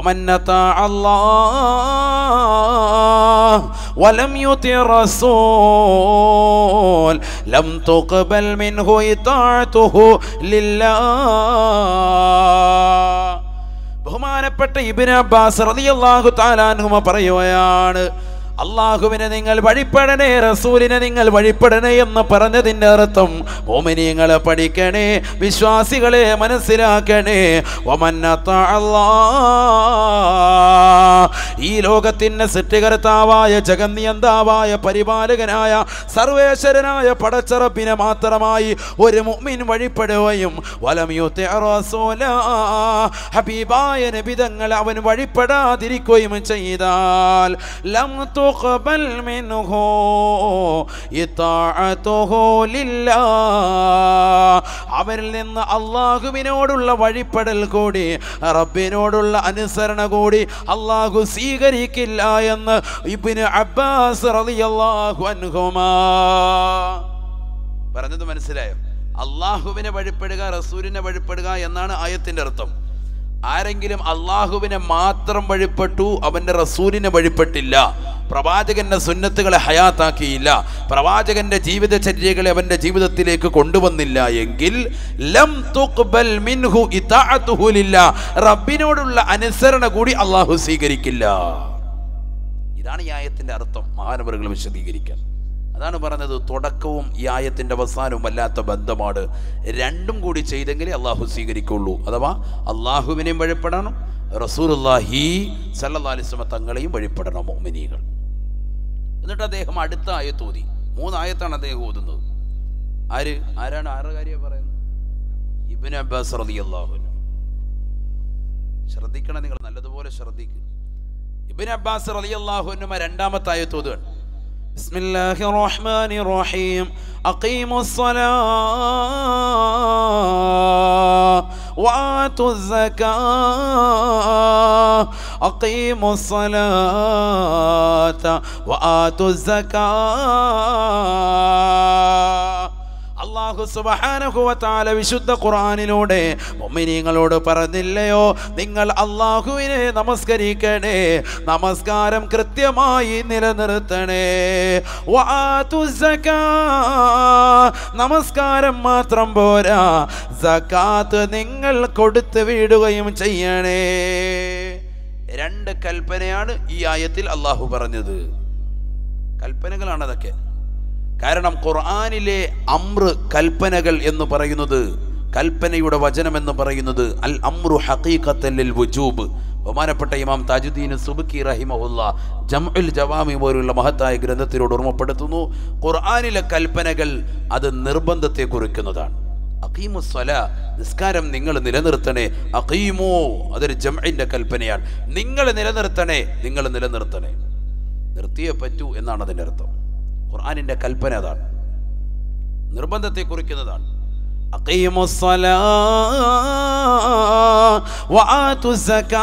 ومن أطاع الله ولم يطع الرسول لم تقبل منه إطاعته لله ബഹുമാനപ്പെട്ട ഇബിൻ അബ്ബാസ് റളിയല്ലാഹു തആലാൻഹുമ പറയുകയാണ് അള്ളാഹുവിനെ നിങ്ങൾ വഴിപ്പെടണേ റസൂലിനെ നിങ്ങൾ വഴിപ്പെടണേ എന്ന് പറഞ്ഞതിൻ്റെ അർത്ഥം ഓമിനിയങ്ങളെ പഠിക്കണേ വിശ്വാസികളെ മനസ്സിലാക്കണേ ഒമന്നത്ത ഈ ലോകത്തിൻ്റെ സൃഷ്ടികർത്താവായ ജഗന്നിയന്താവായ പരിപാലകനായ സർവേശ്വരനായ പടച്ചറപ്പിനെ മാത്രമായി ഒരു മുഅ്മിൻ വഴിപ്പെടുകയും വലമിയുത്തെ ഹബീബായ നബിതങ്ങൾ അവൻ വഴിപ്പെടാതിരിക്കുകയും ചെയ്താൽ ലം തുഖബൽ മിൻഹു ഇതാഅതുഹു ലില്ലാ അവരിൽ നിന്ന് അള്ളാഹുവിനോടുള്ള വഴിപ്പെടൽ കൂടി റബ്ബിനോടുള്ള അനുസരണ കൂടി അള്ളാഹു സ്വീകരിക്കില്ല എന്ന് ഇബ്നു അബ്ബാസ് റളിയല്ലാഹു അൻഹുമാ പറഞ്ഞത് മനസ്സിലായോ അള്ളാഹുവിനെ വഴിപ്പെടുക റസൂലിനെ വഴിപ്പെടുക എന്നാണ് ആയത്തിന്റെ അർത്ഥം ആരെങ്കിലും അള്ളാഹുവിനെ മാത്രം വഴിപ്പെട്ടു അവന്റെ റസൂലിനെ വഴിപ്പെട്ടില്ല പ്രവാചകന്റെ സുന്നത്തുകളെ ഹയാത്താക്കിയില്ല പ്രവാചകന്റെ ജീവിതചര്യകളെ അവന്റെ ജീവിതത്തിലേക്ക് കൊണ്ടുവന്നില്ല എങ്കിൽ ലം തുഖ്ബൽ മിൻഹു ഇതാഅതുഹു ലില്ലാ റബ്ബിനോടുള്ള അനുസരണ കൂടി അള്ളാഹു സ്വീകരിക്കില്ല ഇതാണ് ഈ ആയത്തിന്റെ അർത്ഥം മഹാനവറുകൾ വിശദീകരിക്കാൻ അതാണ് പറഞ്ഞത് തുടക്കവും ഈ ആയത്തിന്റെ അവസാനവും വല്ലാത്ത ബന്ധമാണ് രണ്ടും കൂടി ചെയ്തെങ്കിലേ അള്ളാഹു സ്വീകരിക്കുള്ളൂ അഥവാ അള്ളാഹുവിനെയും വഴിപ്പെടണം റസൂലുല്ലാഹി സല്ലല്ലാഹു അലൈഹി വസല്ലം തങ്ങളെയും വഴിപ്പെടണം മോമിനികൾ എന്നിട്ട് അദ്ദേഹം അടുത്ത ആയത്ത് ഓതി മൂന്നായത്താണ് അദ്ദേഹം ഓതുന്നത് ആര് ആരാണ് ആരുടെ കാര്യം പറയുന്നത് ഇബ്നു അബ്ബാസ് റളിയല്ലാഹു അൻഹു ശ്രദ്ധിക്കണം നിങ്ങൾ നല്ലതുപോലെ ശ്രദ്ധിക്കുക ഇബ്നു അബ്ബാസ് റളിയല്ലാഹു അൻഹു രണ്ടാമത്തെ ആയത്ത് ഓതുകയാണ് بسم الله الرحمن الرحيم أقيموا الصلاة وآتوا الزكاة أقيموا الصلاة وآتوا الزكاة അള്ളാഹു സുബഹാനഹുവത്താല വിശുദ്ധ ഖുർആനിലൂടെ മൊമിനിങ്ങളോട് പറഞ്ഞില്ലയോ നിങ്ങൾ അള്ളാഹുവിനെ നമസ്കരിക്കണേ നമസ്കാരം കൃത്യമായി നിലനിർത്തണേ വആതു സക്കാ. നമസ്കാരം മാത്രം പോരാ സക്കാത്ത് നിങ്ങൾ കൊടുത്തു വിടുകയും ചെയ്യണേ രണ്ട് കൽപ്പനയാണ് ഈ ആയത്തിൽ അള്ളാഹു പറഞ്ഞത് കൽപ്പനകളാണ് അതൊക്കെ കാരണം ഖുർആനിലെ അമ്ര് കൽപ്പനകൾ എന്ന് പറയുന്നത് കൽപ്പനയുടെ വചനം എന്ന് പറയുന്നത് അൽ അമ്രു ഹഖീഖത്തല്ലിൽ വുജൂബ് ബഹുമാനപ്പെട്ട ഇമാം താജുദ്ദീൻ സുബുക്കി റഹിമഹുല്ല ജംഉൽ ജവാമി പോലുള്ള മഹത്തായ ഗ്രന്ഥത്തിനോട് ഓർമ്മപ്പെടുത്തുന്നു ഖുർആനിലെ കൽപ്പനകൾ അത് നിർബന്ധത്തെ കുറിക്കുന്നതാണ് അഖീമു സ്വല നിസ്കാരം നിങ്ങൾ നിലനിർത്തണേ അഖീമോ അതൊരു ജംഇന്റെ കൽപ്പനയാണ് നിങ്ങൾ നിലനിർത്തണേ നിങ്ങൾ നിലനിർത്തണേ നിർത്തിയേ പറ്റൂ എന്നാണ് അതിൻ്റെ അർത്ഥം ഖുർആനിന്റെ കൽപ്പന അതാണ് നിർബന്ധത്തെ കുറിക്കുന്നതാണ് അഖീമു സ്വലാ വആതു സക്കാ.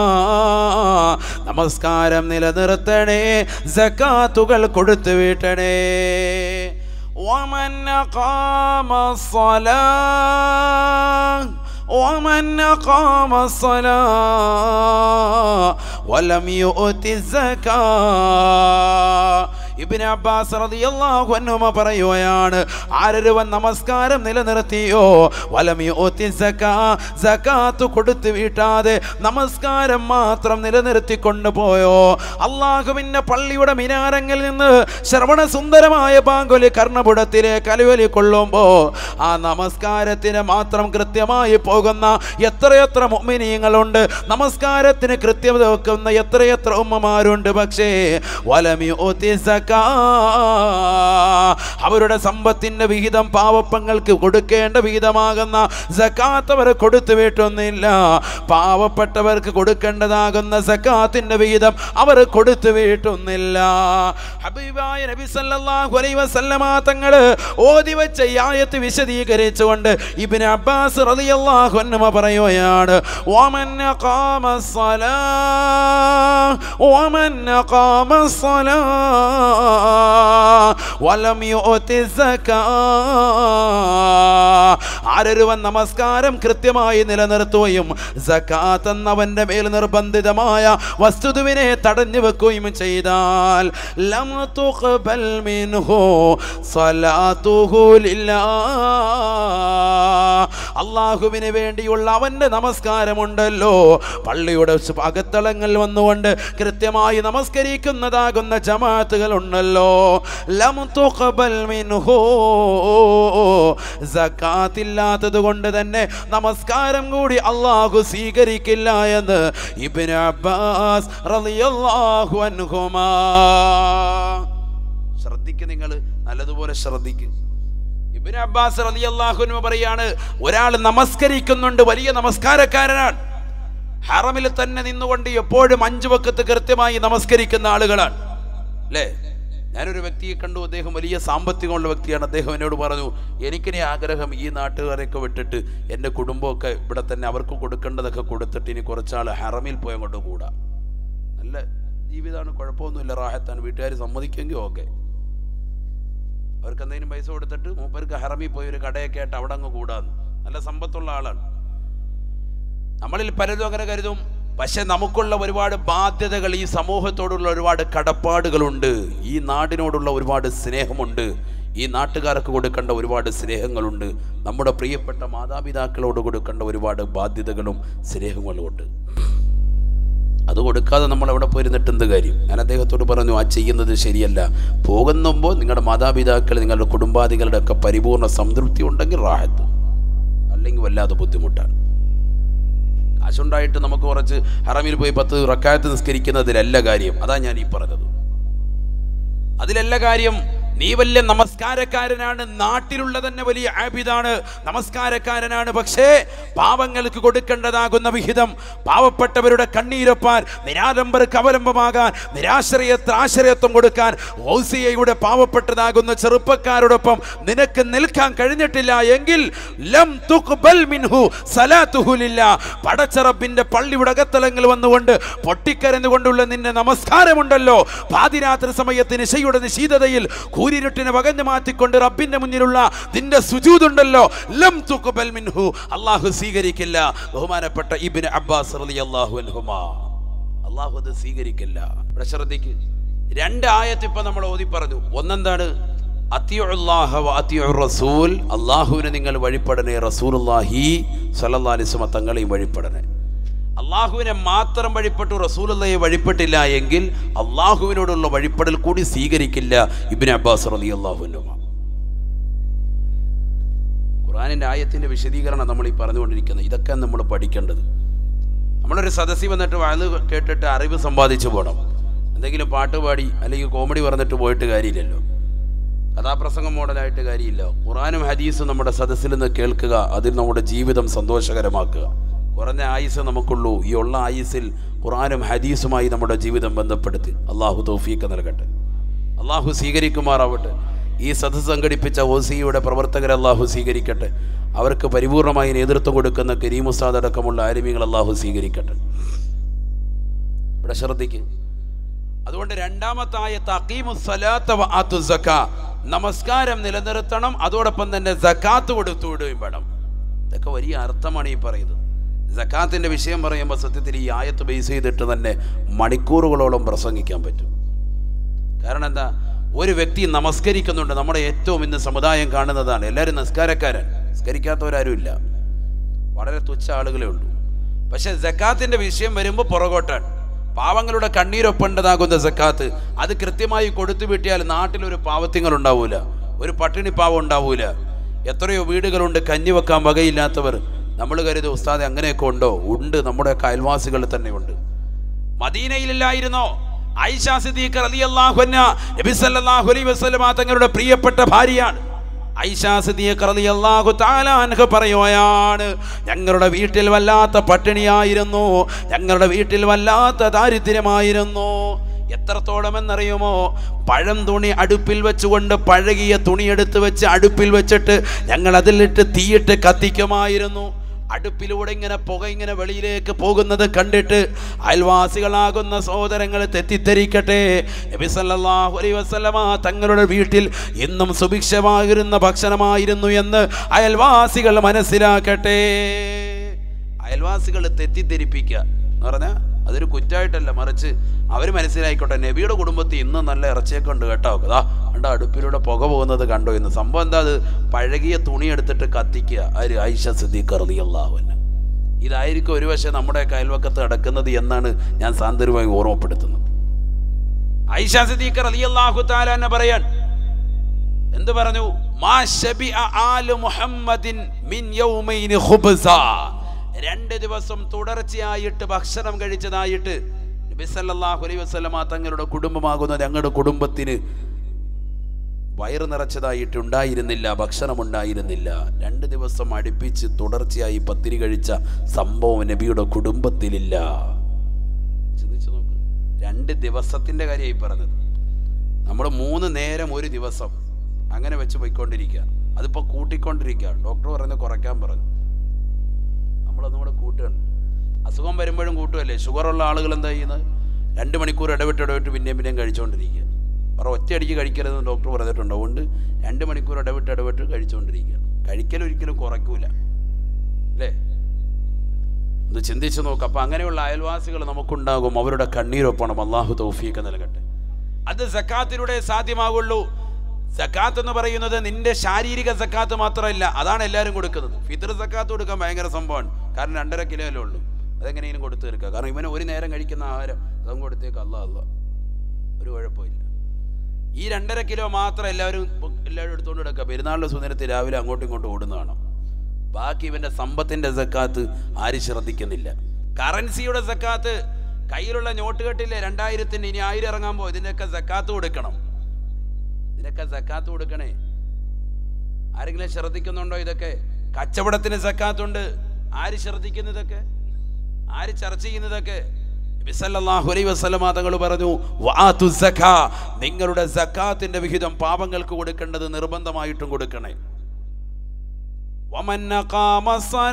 നമസ്കാരം നിലനിർത്തണേ സക്കാത്തുകൾ കൊടുത്തു വീട്ടണേ ومن أقام الصلاة ومن أقام الصلاة ولم يؤت الزكاة ഇബിന് അബ്ബാസ് റളിയല്ലാഹു അൻഹുമ പറയുകയാണ് ആരൊരുവൻ നമസ്കാരം നിലനിർത്തിയോ വലമി ഓത്തി സക്കാ സക്കാത്ത് കൊടുത്തു വീട്ടാതെ നമസ്കാരം മാത്രം നിലനിർത്തി കൊണ്ടുപോയോ അള്ളാഹുവിൻ്റെ പള്ളിയുടെ മിനാരങ്ങളിൽ നിന്ന് ശ്രവണ സുന്ദരമായ പാങ്കൊലി കർണപുടത്തിലെ കലുവലി കൊള്ളുമ്പോ ആ നമസ്കാരത്തിന് മാത്രം കൃത്യമായി പോകുന്ന എത്രയെത്ര മുഅ്മിനീങ്ങളുണ്ട് നമസ്കാരത്തിന് കൃത്യത വെക്കുന്ന എത്രയെത്ര ഉമ്മമാരുണ്ട് പക്ഷേ വലമി ഓത്തി സക്കാ അവരുടെ സമ്പത്തിന്റെ വിഹിതം പാവപ്പങ്ങൾക്ക് കൊടുക്കേണ്ട വിഹിതമാകുന്ന സക്കാത്ത് അവർ കൊടുത്തു വീട്ടൊന്നില്ല പാവപ്പെട്ടവർക്ക് കൊടുക്കേണ്ടതാകുന്ന സക്കാത്തിന്റെ വിഹിതം അവർ കൊടുത്തു വീട്ടൊന്നില്ല ഹബീബായ നബി സല്ലല്ലാഹു അലൈഹി വസല്ലമ തങ്ങൾ ഓതി വെച്ച ഈ ആയത്ത് വിശദീകരിച്ചുകൊണ്ട് ഇബ്നു അബ്ബാസ് റളിയല്ലാഹു അൻഹു പറയുകയാണ് വമൻ ഖാമ الصلاة ومن أقام الصلاة വലം യുഅതി സകാ ആരൊരുവൻ നമസ്കാരം കൃത്യമായി നിലനിർത്തുകയും സക്കാത്ത് എന്നവന്റെ മേൽ നിർബന്ധിതമായ വസ്തുതുവിനെ തടഞ്ഞു വെക്കുകയും ചെയ്താൽ ലം തുഖ്ബൽ മിൻഹു സ്വലാത്തുഹു ലില്ലാ അള്ളാഹുവിന് വേണ്ടിയുള്ള അവന്റെ നമസ്കാരമുണ്ടല്ലോ പള്ളിയുടെ സു- അകത്തളങ്ങൾ വന്നുകൊണ്ട് കൃത്യമായി നമസ്കരിക്കുന്നതാകുന്ന ജമാഅത്തുകൾ ഉണ്ടല്ലോ ലം തുഖ്ബൽ മിൻഹു സക്കാത്തില്ലാത്തത് കൊണ്ട് തന്നെ നമസ്കാരം കൂടി അള്ളാഹു സ്വീകരിക്കില്ല എന്ന് ഇബ്നു അബ്ബാസ് റളിയല്ലാഹു അൻഹുമാ ശ്രദ്ധിക്ക് നിങ്ങൾ നല്ലതുപോലെ ശ്രദ്ധിക്ക് ഇബ്നു അബ്ബാസ് റളിയല്ലാഹു അൻഹു പറയാണ് ഒരാൾ നമസ്കരിക്കുന്നുണ്ട് വലിയ നമസ്കാരക്കാരനാണ് ഹറമിൽ തന്നെ നിന്നുകൊണ്ട് എപ്പോഴും അഞ്ചു വക്കത്ത് കൃത്യമായി നമസ്കരിക്കുന്ന ആളുകളാണ് അല്ലേ ഞാനൊരു വ്യക്തിയെ കണ്ടു അദ്ദേഹം വലിയ സാമ്പത്തികമുള്ള വ്യക്തിയാണ് അദ്ദേഹം എന്നോട് പറഞ്ഞു എനിക്കിനി ആഗ്രഹം ഈ നാട്ടുകാരെയൊക്കെ വിട്ടിട്ട് എൻ്റെ കുടുംബമൊക്കെ ഇവിടെ തന്നെ അവർക്ക് കൊടുക്കേണ്ടതൊക്കെ കൊടുത്തിട്ട് ഇനി കുറച്ചാൾ ഹറമിൽ പോയി അങ്ങോട്ട് കൂടാ നല്ല ജീവിതമാണ് കുഴപ്പമൊന്നുമില്ല റാഹത്താണ് വീട്ടുകാർ സമ്മതിക്കുമെങ്കിൽ ഓക്കെ അവർക്ക് എന്തെങ്കിലും പൈസ കൊടുത്തിട്ട് മൂപ്പർക്ക് ഹറമിൽ പോയി ഒരു കടയൊക്കെ ആയിട്ട് അവിടെ അങ്ങ് കൂടാന്ന് നല്ല സമ്പത്തുള്ള ആളാണ് നമ്മളിൽ പലരും അങ്ങനെ കരുതും പക്ഷെ നമുക്കുള്ള ഒരുപാട് ബാധ്യതകൾ ഈ സമൂഹത്തോടുള്ള ഒരുപാട് കടപ്പാടുകളുണ്ട് ഈ നാടിനോടുള്ള ഒരുപാട് സ്നേഹമുണ്ട് ഈ നാട്ടുകാർക്ക് കൊടുക്കേണ്ട ഒരുപാട് സ്നേഹങ്ങളുണ്ട് നമ്മുടെ പ്രിയപ്പെട്ട മാതാപിതാക്കളോട് കൊടുക്കേണ്ട ഒരുപാട് ബാധ്യതകളും സ്നേഹങ്ങളും ഉണ്ട് അത് കൊടുക്കാതെ നമ്മൾ എവിടെ പോയിരുന്നിട്ട് എന്ത് കാര്യം ഞാൻ അദ്ദേഹത്തോട് പറഞ്ഞു ആ ചെയ്യുന്നത് ശരിയല്ല പോകുന്നുമ്പോൾ നിങ്ങളുടെ മാതാപിതാക്കൾ നിങ്ങളുടെ കുടുംബാദികളുടെ ഒക്കെ പരിപൂർണ്ണ സംതൃപ്തി ഉണ്ടെങ്കിൽ റാഹത്ത് അല്ലെങ്കിൽ വല്ലാതെ ബുദ്ധിമുട്ടാണ് കാശുണ്ടായിട്ട് നമുക്ക് കുറച്ച് ഹറമിൽ പോയി പത്ത് റക്കായത്ത് നിസ്കരിക്കുന്നതിലല്ല കാര്യം അതാ ഞാൻ ഈ പറഞ്ഞത് അതിലല്ല കാര്യം നീ വലിയ നമസ്കാരക്കാരനാണ് നാട്ടിലുള്ള തന്നെ വലിയ ആബിദാണ് നമസ്കാരക്കാരനാണ് പക്ഷേ പാവങ്ങൾക്ക് കൊടുക്കേണ്ടതാകുന്ന വിഹിതം പാവപ്പെട്ടവരുടെ കണ്ണീരൊപ്പാൻ നിരാലംബർക്ക് അവലംബമാകാൻ നിരാശ്രയത്ര ആശ്രയത്വം കൊടുക്കാൻ ഓസിയയുടെ പാവപ്പെട്ടതാകുന്ന ചെറുപ്പക്കാരോടൊപ്പം നിനക്ക് നിൽക്കാൻ കഴിഞ്ഞിട്ടില്ല എങ്കിൽ ലം തുഖ്ബൽ മിൻഹു സലാത്തുഹു ലില്ലാ പടച്ചറബിന്റെ പള്ളിയുടെ അകത്തളങ്ങൾ വന്നുകൊണ്ട് പൊട്ടിക്കരഞ്ഞുകൊണ്ടുള്ള നിന്റെ നമസ്കാരമുണ്ടല്ലോ പാതിരാത്രി സമയത്ത് നിശയുടെ നിശീതതയിൽ കൂരിരുട്ടിനെ വകഞ്ഞു മാറ്റിക്കൊണ്ട് റബ്ബിന്റെ മുന്നിലുള്ള നിന്റെ സുജൂതുണ്ടല്ലോ ലം തുഖ്ബൽ മിൻഹു അള്ളാഹു സ്വീകരിക്കില്ല ബഹുമാനപ്പെട്ട ഇബ്നു അബ്ബാസ് റളിയല്ലാഹു അൻഹുമാ അള്ളാഹു അത് സ്വീകരിക്കില്ല ഇവിടെ ശ്രദ്ധിക്ക് രണ്ട് ആയത്ത് ഇപ്പൊ നമ്മൾ ഓതി പറഞ്ഞു ഒന്നെന്താണ് അത്തിയുള്ളാഹ വ അത്തിയുർ റസൂൽ അള്ളാഹുവിനെ നിങ്ങൾ വഴിപ്പെടണേ റസൂലുള്ളാഹി സ്വല്ലല്ലാഹി അലൈഹി വസല്ലം തങ്ങളെയും വഴിപ്പെടണേ അള്ളാഹുവിനെ മാത്രം വഴിപ്പെട്ടു റസൂലുള്ളയെ വഴിപ്പെട്ടില്ല എങ്കിൽ അള്ളാഹുവിനോടുള്ള വഴിപ്പെടൽ കൂടി സ്വീകരിക്കില്ല ഇബ്നു അബ്ബാസ് റളിയല്ലാഹു അൻഹു ഖുർആനിന്റെ ആയത്തിന്റെ വിശദീകരണം നമ്മൾ ഈ പറഞ്ഞുകൊണ്ടിരിക്കുന്നത് ഇതൊക്കെ നമ്മൾ പഠിക്കേണ്ടത് നമ്മളൊരു സദസ്സിൽ വന്നിട്ട് വാഴ് കേട്ടിട്ട് അറിവ് സമ്പാദിച്ചു പോകണം എന്തെങ്കിലും പാട്ട് പാടി അല്ലെങ്കിൽ കോമഡി പറഞ്ഞിട്ട് പോയിട്ട് കാര്യമില്ലല്ലോ കഥാപ്രസംഗം മോഡലായിട്ട് കാര്യമില്ല ഖുറാനും ഹദീസും നമ്മുടെ സദസ്സിൽ നിന്ന് കേൾക്കുക അതിൽ നമ്മുടെ ജീവിതം സന്തോഷകരമാക്കുക കുറഞ്ഞ ആയുസ് നമുക്കുള്ളൂ ഈ ഉള്ള ആയുസിൽ ഖുറാനും ഹദീസുമായി നമ്മുടെ ജീവിതം ബന്ധപ്പെടുത്തി അള്ളാഹു തൗഫീക്ക് നൽകട്ടെ അള്ളാഹു സ്വീകരിക്കുമാറാവട്ടെ ഈ സദസ്സ് സംഘടിപ്പിച്ച ഒസിയുടെ പ്രവർത്തകരെ അള്ളാഹു സ്വീകരിക്കട്ടെ അവർക്ക് പരിപൂർണമായി നേതൃത്വം കൊടുക്കുന്ന കരീം ഉസ്താദ് അടക്കമുള്ള ആലിമികൾ അള്ളാഹു സ്വീകരിക്കട്ടെ ഇവിടെ ശ്രദ്ധിക്കുക അതുകൊണ്ട് രണ്ടാമത്തെ ആയത്ത് അഖീമു സ്വലാത്ത വ ആത്തു സക്കാ നമസ്കാരം നിലനിർത്തണം അതോടൊപ്പം തന്നെ സക്കാത്ത് കൊടുത്തു വിടുകയും വേണം ഇതൊക്കെ വലിയ അർത്ഥമാണ് ഈ പറയുന്നത് സക്കാത്തിന്റെ വിഷയം പറയുമ്പോൾ സത്യത്തിൽ ഈ ആയത്ത് ബേസ് ചെയ്തിട്ട് തന്നെ മണിക്കൂറുകളോളം പ്രസംഗിക്കാൻ പറ്റും കാരണം എന്താ ഒരു വ്യക്തി നമസ്കരിക്കുന്നുണ്ട് നമ്മുടെ ഏറ്റവും ഇന്ന് സമുദായം കാണുന്നതാണ് എല്ലാവരും നമസ്കാരക്കാരൻ നമസ്കരിക്കാത്തവരാരും ഇല്ല വളരെ തുച്ഛ ആളുകളേ ഉള്ളൂ പക്ഷെ ജക്കാത്തിന്റെ വിഷയം വരുമ്പോൾ പുറകോട്ടാണ് പാവങ്ങളുടെ കണ്ണീരൊപ്പേണ്ടതാകുന്ന സക്കാത്ത് അത് കൃത്യമായി കൊടുത്തു വിട്ടിയാൽ നാട്ടിലൊരു പാവത്തിങ്ങൾ ഉണ്ടാവൂല ഒരു പട്ടിണി പാവം ഉണ്ടാവൂല എത്രയോ വീടുകളുണ്ട് കഞ്ഞി വെക്കാൻ വകയില്ലാത്തവർ നമ്മൾ കരുത് ഉസ്താദെ അങ്ങനെയൊക്കെ ഉണ്ടോ ഉണ്ട് നമ്മുടെയൊക്കെ അയൽവാസികൾ തന്നെ ഉണ്ട് മദീനയിലില്ലായിരുന്നോ ഐഷ സിദ്ദീഖ് റളിയല്ലാഹു അൻഹ നബി സല്ലല്ലാഹു അലൈഹി വസല്ലമ തങ്ങളുടെ പ്രിയപ്പെട്ട ഭാര്യയാണ് ഐഷ സിദ്ദീഖ് റളിയല്ലാഹു തആല അൻഹ പറയുകയാണ് ഞങ്ങളുടെ വീട്ടിൽ വല്ലാത്ത പട്ടിണിയായിരുന്നു ഞങ്ങളുടെ വീട്ടിൽ വല്ലാത്ത ദാരിദ്ര്യമായിരുന്നു എത്രത്തോളം എന്നറിയുമോ പഴം തുണി അടുപ്പിൽ വെച്ചുകൊണ്ട് പഴകിയ തുണി എടുത്ത് വെച്ച് അടുപ്പിൽ വെച്ചിട്ട് ഞങ്ങൾ അതിലിട്ട് തീയിട്ട് കത്തിക്കുമായിരുന്നു അടുപ്പിലൂടെ ഇങ്ങനെ പുക ഇങ്ങനെ വെളിയിലേക്ക് പോകുന്നത് കണ്ടിട്ട് അയൽവാസികളാകുന്ന സഹോദരങ്ങൾ തെറ്റിദ്ധരിക്കട്ടെ നബി സല്ലല്ലാഹു അലൈഹി വസല്ലമ തങ്ങളുടെ വീട്ടിൽ ഇന്നും സുഭിക്ഷമായിരുന്ന ഭക്ഷണമായിരുന്നു എന്ന് അയൽവാസികൾ മനസ്സിലാക്കട്ടെ അയൽവാസികൾ തെറ്റിദ്ധരിപ്പിക്കുക എന്ന് പറഞ്ഞാൽ അതൊരു കുറ്റമായിട്ടല്ല മറിച്ച് അവർ മനസ്സിലായിക്കോട്ടെ നബിയുടെ കുടുംബത്തിൽ ഇന്ന് നല്ല ഇറച്ചിയൊക്കെ ഉണ്ട് കേട്ടോ അതാ കണ്ടോ അടുപ്പിലൂടെ പുക പോകുന്നത് കണ്ടോ ഇന്ന് സംഭവം എന്താ അത് പഴകിയ തുണി എടുത്തിട്ട് കത്തിക്കുക ആര് ഐഷ സിദ്ദീഖ് റളിയല്ലാഹുവിന് ഇതായിരിക്കും ഒരു വശം നമ്മുടെ അയൽവക്കത്ത് നടക്കുന്നത് എന്നാണ് ഞാൻ സാന്ദര്യമായി ഓർമ്മപ്പെടുത്തുന്നത് ഐഷ സിദ്ദീഖ് റളിയല്ലാഹു തആല എന്നെ പറയാൻ എന്ത് പറഞ്ഞു മാ ശബിഅ ആലു മുഹമ്മദിൻ മിൻ യൗമൈനി ഖുബ്സ രണ്ട് ദിവസം തുടർച്ചയായിട്ട് ഭക്ഷണം കഴിച്ചതായിട്ട് നബി സല്ലല്ലാഹു അലൈഹി വസല്ലമ തങ്ങളുടെ കുടുംബമാകുന്ന ഞങ്ങളുടെ കുടുംബത്തിന് വയറ് നിറച്ചതായിട്ട് ഉണ്ടായിരുന്നില്ല ഭക്ഷണം ഉണ്ടായിരുന്നില്ല രണ്ട് ദിവസം അടുപ്പിച്ച് തുടർച്ചയായി പത്തിരി കഴിച്ച സംഭവം നബിയുടെ കുടുംബത്തിലില്ല ചിന്തിച്ചു നോക്ക് രണ്ട് ദിവസത്തിന്റെ കാര്യമായി പറഞ്ഞത് നമ്മൾ മൂന്ന് നേരം ഒരു ദിവസം അങ്ങനെ വെച്ച് പോയിക്കൊണ്ടിരിക്കുക അതിപ്പോൾ കൂട്ടിക്കൊണ്ടിരിക്കുക ഡോക്ടർ പറയുന്നത് കുറയ്ക്കാൻ പറഞ്ഞു നമ്മളൊന്നും കൂടെ കൂട്ടുകയാണ് അസുഖം വരുമ്പോഴും കൂട്ടുമല്ലേ ഷുഗറുള്ള ആളുകൾ എന്താ ചെയ്യുന്നത് രണ്ട് മണിക്കൂർ ഇടവിട്ട് ഇടവിട്ട് പിന്നെയും പിന്നെയും കഴിച്ചുകൊണ്ടിരിക്കുക പറ ഒറ്റയടിക്ക് കഴിക്കരുതെന്ന് ഡോക്ടർ പറഞ്ഞിട്ടുണ്ട് അതുകൊണ്ട് രണ്ട് മണിക്കൂർ ഇടവിട്ട് ഇടവിട്ട് കഴിച്ചുകൊണ്ടിരിക്കുക കഴിക്കൽ ഒരിക്കലും കുറയ്ക്കൂല അല്ലേ ഒന്ന് ചിന്തിച്ചു നോക്ക് അപ്പം അങ്ങനെയുള്ള അയൽവാസികൾ നമുക്കുണ്ടാകും അവരുടെ കണ്ണീരൊപ്പണം അള്ളാഹു തൗഫീഖ് നൽകട്ടെ അത് സക്കാത്തിലൂടെ സാധ്യമാകുള്ളൂ സക്കാത്ത് എന്ന് പറയുന്നത് നിന്റെ ശാരീരിക സക്കാത്ത് മാത്രമല്ല അതാണ് എല്ലാവരും കൊടുക്കുന്നത് ഫിത്തർ സക്കാത്ത് കൊടുക്കാൻ ഭയങ്കര സംഭവമാണ് കാരണം രണ്ടര കിലോ അല്ലേ ഉള്ളൂ അതെങ്ങനെയും കൊടുത്തു തീർക്കുക കാരണം ഇവന് ഒരു നേരം കഴിക്കുന്ന ആഹാരം അതും കൊടുത്തേക്ക് അല്ല അല്ല ഒരു കുഴപ്പമില്ല ഈ രണ്ടര കിലോ മാത്രം എല്ലാവരും എല്ലാവരും എടുത്തുകൊണ്ട് കിടക്കുക പെരുന്നാളിൻ്റെ സുന്ദരത്തിൽ രാവിലെ അങ്ങോട്ടും ഇങ്ങോട്ടും ഓടുന്നതാണ് ബാക്കി ഇവന്റെ സമ്പത്തിന്റെ സക്കാത്ത് ആരും ശ്രദ്ധിക്കുന്നില്ല കറൻസിയുടെ സക്കാത്ത് കയ്യിലുള്ള നോട്ട് കെട്ടില്ലേ രണ്ടായിരത്തിന് ഇനി ആയിരം ഇറങ്ങാൻ പോ ഇതിൻ്റെയൊക്കെ സക്കാത്ത് കൊടുക്കണം ഇതിനൊക്കെ സക്കാത്ത് കൊടുക്കണേ ആരെങ്കിലും ശ്രദ്ധിക്കുന്നുണ്ടോ ഇതൊക്കെ കച്ചവടത്തിന് സക്കാത്തുണ്ട് ആര് ശ്രദ്ധിക്കുന്നു ഇതൊക്കെ ആര് ചർച്ച ചെയ്യുന്നതൊക്കെ ബിസല്ലാഹു അലൈ വസ്ലമ തങ്ങൾ പറഞ്ഞു വാതു സഖാ നിങ്ങളുടെ സക്കാത്തിന്റെ വിഹിതം പാപങ്ങൾക്ക് കൊടുക്കേണ്ടത് നിർബന്ധമായിട്ടും കൊടുക്കണേ ومن أقام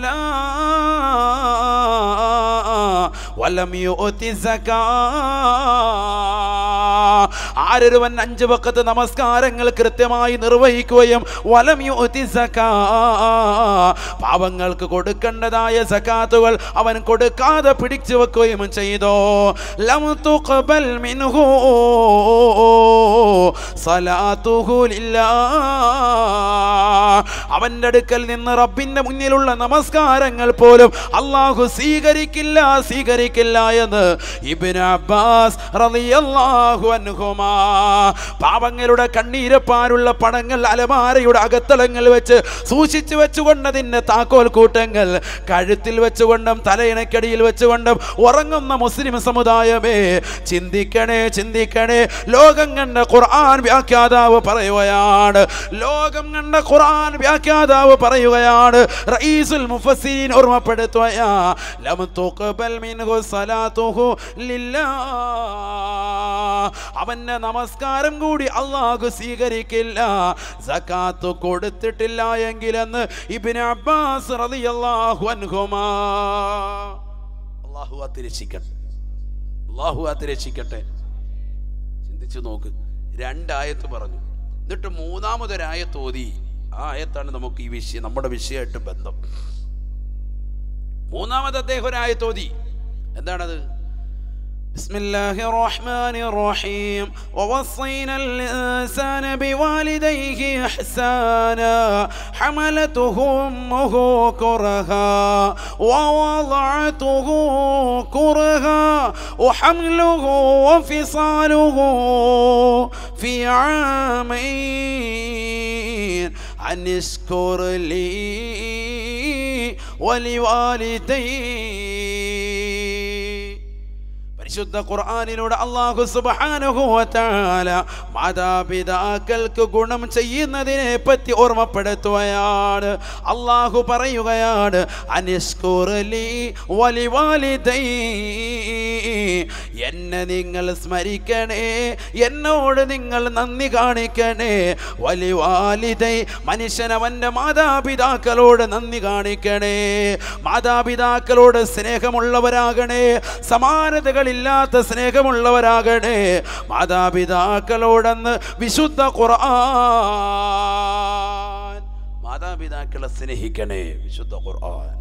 الصلاة ولم يؤت الزكاة ആരൊരുവൻ അഞ്ച് വക്കത്ത് നമസ്കാരങ്ങൾ കൃത്യമായി നിർവഹിക്കുകയും വലം യുഅതി സക്കാ പാവങ്ങൾക്ക് കൊടുക്കേണ്ടതായ സക്കാത്തുകൾ അവൻ കൊടുക്കാതെ പിടിച്ചു വെക്കുകയും ചെയ്തോ ലം തുഖബൽ മിൻഹു സലാത്തുഹു ലില്ലാ അവന്റെ അടുക്കൽ നിന്ന് റബ്ബിന്റെ മുന്നിലുള്ള നമസ്കാരങ്ങൾ പോലും അള്ളാഹു സ്വീകരിക്കില്ല സ്വീകരിക്കില്ല എന്ന് ഇബ്നു അബ്ബാസ് റളിയല്ലാഹു അൻഹുമാ പാപങ്ങളുടെ കണ്ണീരപ്പാനുള്ള പണങ്ങൾ അലമാരയുടെ അകത്തളങ്ങൾ വെച്ച് സൂക്ഷിച്ചു വെച്ചുകൊണ്ടതിൻ്റെ താക്കോൽ കൂട്ടങ്ങൾ കഴുത്തിൽ വെച്ചുകൊണ്ടും തലയിണക്കടിയിൽ വെച്ചുകൊണ്ടും ഉറങ്ങുന്ന മുസ്ലിം സമുദായമേ ചിന്തിക്കണേ ചിന്തിക്കണേ ലോകം കണ്ട ഖുർആൻ വ്യാഖ്യാതാവ് പറയുകയാണ് ലോകം കണ്ട ഖുർആൻ വ്യാഖ്യാതാവ് പറയുകയാണ് റഈസുൽ മുഫസ്സിരീൻ ഓർമ്മപ്പെടുത്തുകയാ ലം തുഖബൽ മിൻഹു സലാത്തുഹു ലില്ലാ അവന്റെ നമസ്കാരം കൂടി അള്ളാഹു സ്വീകരിക്കില്ല സക്കാത്ത് കൊടുത്തിട്ടില്ല എങ്കിലെന്ന് ഇബ്നു അബ്ബാസ് റളിയല്ലാഹു അൻഹുമാ അള്ളാഹു അതിരക്ഷിക്കട്ടെ അള്ളാഹു അതിരക്ഷിക്കട്ടെ ചിന്തിച്ചു നോക്ക് രണ്ടായത്ത് പറഞ്ഞു എന്നിട്ട് മൂന്നാമതൊരായത്ത് ഓതി ആ ആയത്താണ് നമുക്ക് ഈ വിഷയം നമ്മുടെ വിഷയമായിട്ട് ബന്ധം മൂന്നാമത് അദ്ദേഹം ഒരായത്ത് ഓതി എന്താണത് بسم الله الرحمن الرحيم ووصينا الإنسان بوالديه إحسانا حملته أمه كرها ووضعته كرها وحمله وفصاله في عامين أن اشكر لي ولوالدي പരിശുദ്ധ ഖുർആാനിലൂടെ അള്ളാഹു സുബ്ഹാനഹു വതആല മാതാപിതാക്കൾക്ക് ഗുണം ചെയ്യുന്നതിനെ പറ്റി ഓർമ്മപ്പെടുത്തുകയാണ് അള്ളാഹു പറയുകയാണ് അനിഷ്കുറലി വലിവാലിദൈ എന്നെ നിങ്ങൾ സ്മരിക്കണേ എന്നോട് നിങ്ങൾ നന്ദി കാണിക്കണേ വലിവാലിതൈ മനുഷ്യനവൻ്റെ മാതാപിതാക്കളോട് നന്ദി കാണിക്കണേ മാതാപിതാക്കളോട് സ്നേഹമുള്ളവരാകണേ സമാനതകളില്ലാത്ത സ്നേഹമുള്ളവരാകണേ മാതാപിതാക്കളോടെന്ന് വിശുദ്ധ ഖുർആൻ മാതാപിതാക്കളെ സ്നേഹിക്കണേ വിശുദ്ധ ഖുർആൻ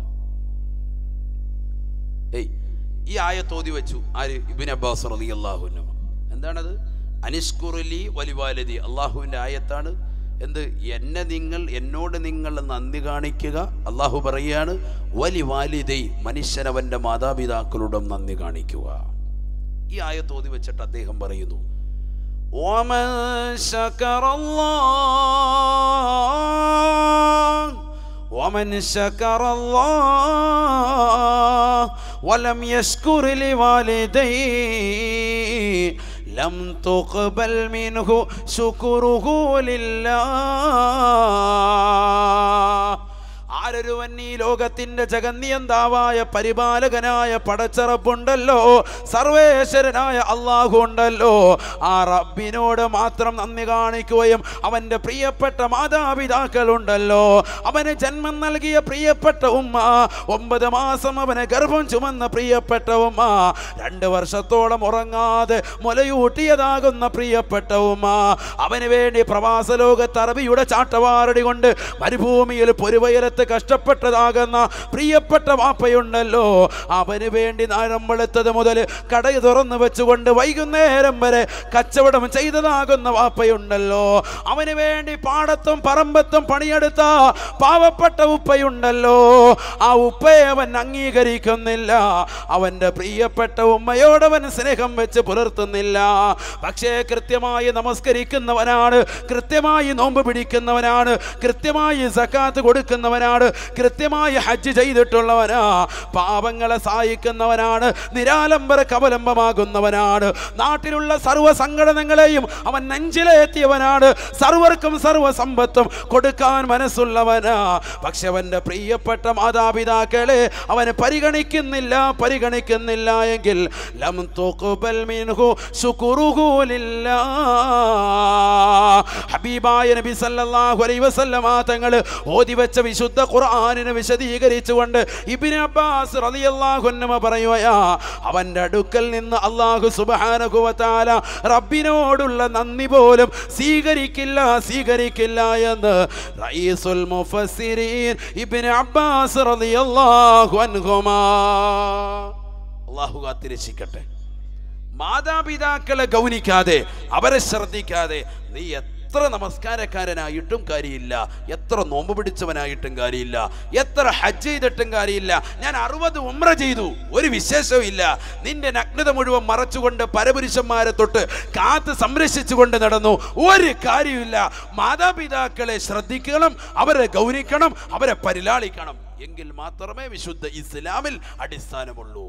ഏയ് ഈ ആയത്ത് ഓതി വെച്ചു ആര് ഇബിൻ അബ്ബാസ് റളിയല്ലാഹു അൻഹു എന്താണത് അനിഷ്കുറുലി വലിവാലതി അള്ളാഹുവിൻ്റെ ആയത്താണ് എന്ത് എന്നെ നിങ്ങൾ എന്നോട് നിങ്ങൾ നന്ദി കാണിക്കുക അള്ളാഹു പറയാണ് വലി വാലിദൈ മനുഷ്യനവൻ്റെ മാതാപിതാക്കളോടും നന്ദി കാണിക്കുക ഈ ആയത്ത് ഓതി വെച്ചിട്ട് അദ്ദേഹം പറയുന്നു ومن شكر الله ومن شكر الله ولم يشكر لوالديه لم تقبل منه شكره لله ആരൊരുവൻ ഈ ലോകത്തിന്റെ ജഗന്നിയന്താവായ പരിപാലകനായ പടച്ചറപ്പുണ്ടല്ലോ സർവേശ്വരനായ അള്ളാഹു ഉണ്ടല്ലോ ആ റബ്ബിനോട് മാത്രം നന്ദി കാണിക്കുകയും അവൻ്റെ പ്രിയപ്പെട്ട മാതാപിതാക്കളുണ്ടല്ലോ അവന് ജന്മം നൽകിയ പ്രിയപ്പെട്ട ഉമ്മ ഒമ്പത് മാസം അവന് ഗർഭം ചുമന്ന പ്രിയപ്പെട്ട ഉമ്മ രണ്ട് വർഷത്തോളം ഉറങ്ങാതെ മുലയൂട്ടിയതാകുന്ന പ്രിയപ്പെട്ട ഉമ്മ അവന് വേണ്ടി പ്രവാസ ലോകത്ത് അറബിയുടെ ചാട്ടവാറടി കൊണ്ട് മരുഭൂമിയിൽ പൊരുവയലത്ത് കഷ്ടപ്പെട്ടതാകുന്ന പ്രിയപ്പെട്ട വാപ്പയുണ്ടല്ലോ അവന് വേണ്ടി നേരം വെളുത്തത് മുതൽ കട തുറന്നു വെച്ചുകൊണ്ട് വൈകുന്നേരം വരെ കച്ചവടം ചെയ്തതാകുന്ന വാപ്പയുണ്ടല്ലോ അവന് വേണ്ടി പാടത്തും പറമ്പത്തും പണിയെടുത്ത പാവപ്പെട്ട ഉപ്പയുണ്ടല്ലോ ആ ഉപ്പയെ അവൻ അംഗീകരിക്കുന്നില്ല അവൻ്റെ പ്രിയപ്പെട്ട ഉമ്മയോടവൻ സ്നേഹം വെച്ച് പുലർത്തുന്നില്ല പക്ഷേ കൃത്യമായി നമസ്കരിക്കുന്നവനാണ് കൃത്യമായി നോമ്പ് പിടിക്കുന്നവനാണ് കൃത്യമായി സക്കാത്ത് കൊടുക്കുന്നവനാണ് കൃത്യമായി ഹജ്ജ് ചെയ്തിട്ടുള്ളവനാ പാപങ്ങളെ സഹായിക്കുന്നവനാണ് നിരാലംബര കവലംബമാകുന്നവനാണ് നാട്ടിലുള്ള സർവ്വ സംഘടനകളെയും അവൻ നെഞ്ചിലേറ്റിയവനാണ് സർവർക്കും സർവ്വ സമ്പത്തും കൊടുക്കാൻ മനസ്സുള്ളവനാ പക്ഷെ അവൻ്റെ പ്രിയപ്പെട്ട മാതാപിതാക്കളെ അവന് പരിഗണിക്കുന്നില്ല പരിഗണിക്കുന്നില്ല എങ്കിൽ ലം തുഖ്ബൽ മിൻഹു ശുക്റുഹു ലില്ലാഹ് ഹബീബായ നബി സല്ലല്ലാഹു അലൈഹി വസല്ലമ തങ്ങൾ ഓതി വെച്ച വിശുദ്ധ ഖുർആനിനെ വിശദീകരിച്ചുകൊണ്ട് ഇബ്നു അബ്ബാസ് റളിയല്ലാഹു അൻഹു പറയുകയാ അവൻ്റെ അടുക്കൽ നിന്ന് അല്ലാഹു സുബ്ഹാനഹു വ തആല റബ്ബിനോടുള്ള നന്ദി പോലും സ്വീകരിക്കില്ല സ്വീകരിക്കില്ല എന്ന് റഈസുൽ മുഫസ്സിരീൻ ഇബ്നു അബ്ബാസ് റളിയല്ലാഹു അൻഹുമാ അല്ലാഹു കാത്തിരക്ഷിക്കട്ടെ മാതാപിതാക്കളെ ഗൗനിക്കാതെ അവരെ ശ്രദ്ധിക്കാതെ നീ എത്ര നമസ്കാരക്കാരനായിട്ടും കാര്യമില്ല എത്ര നോമ്പ് പിടിച്ചവനായിട്ടും കാര്യമില്ല എത്ര ഹജ്ജ് ചെയ്തിട്ടും കാര്യമില്ല ഞാൻ അറുപത് ഉമ്ര ചെയ്തു ഒരു വിശേഷവും ഇല്ല നിന്റെ നഗ്നത മുഴുവൻ മറച്ചുകൊണ്ട് പരപുരുഷന്മാരെ തൊട്ട് കാത്ത് സംരക്ഷിച്ചുകൊണ്ട് നടന്നു ഒരു കാര്യമില്ല മാതാപിതാക്കളെ ശ്രദ്ധിക്കണം അവരെ ഗൗനിക്കണം അവരെ പരിലാളിക്കണം എങ്കിൽ മാത്രമേ വിശുദ്ധ ഇസ്ലാമിൽ അടിസ്ഥാനമുള്ളൂ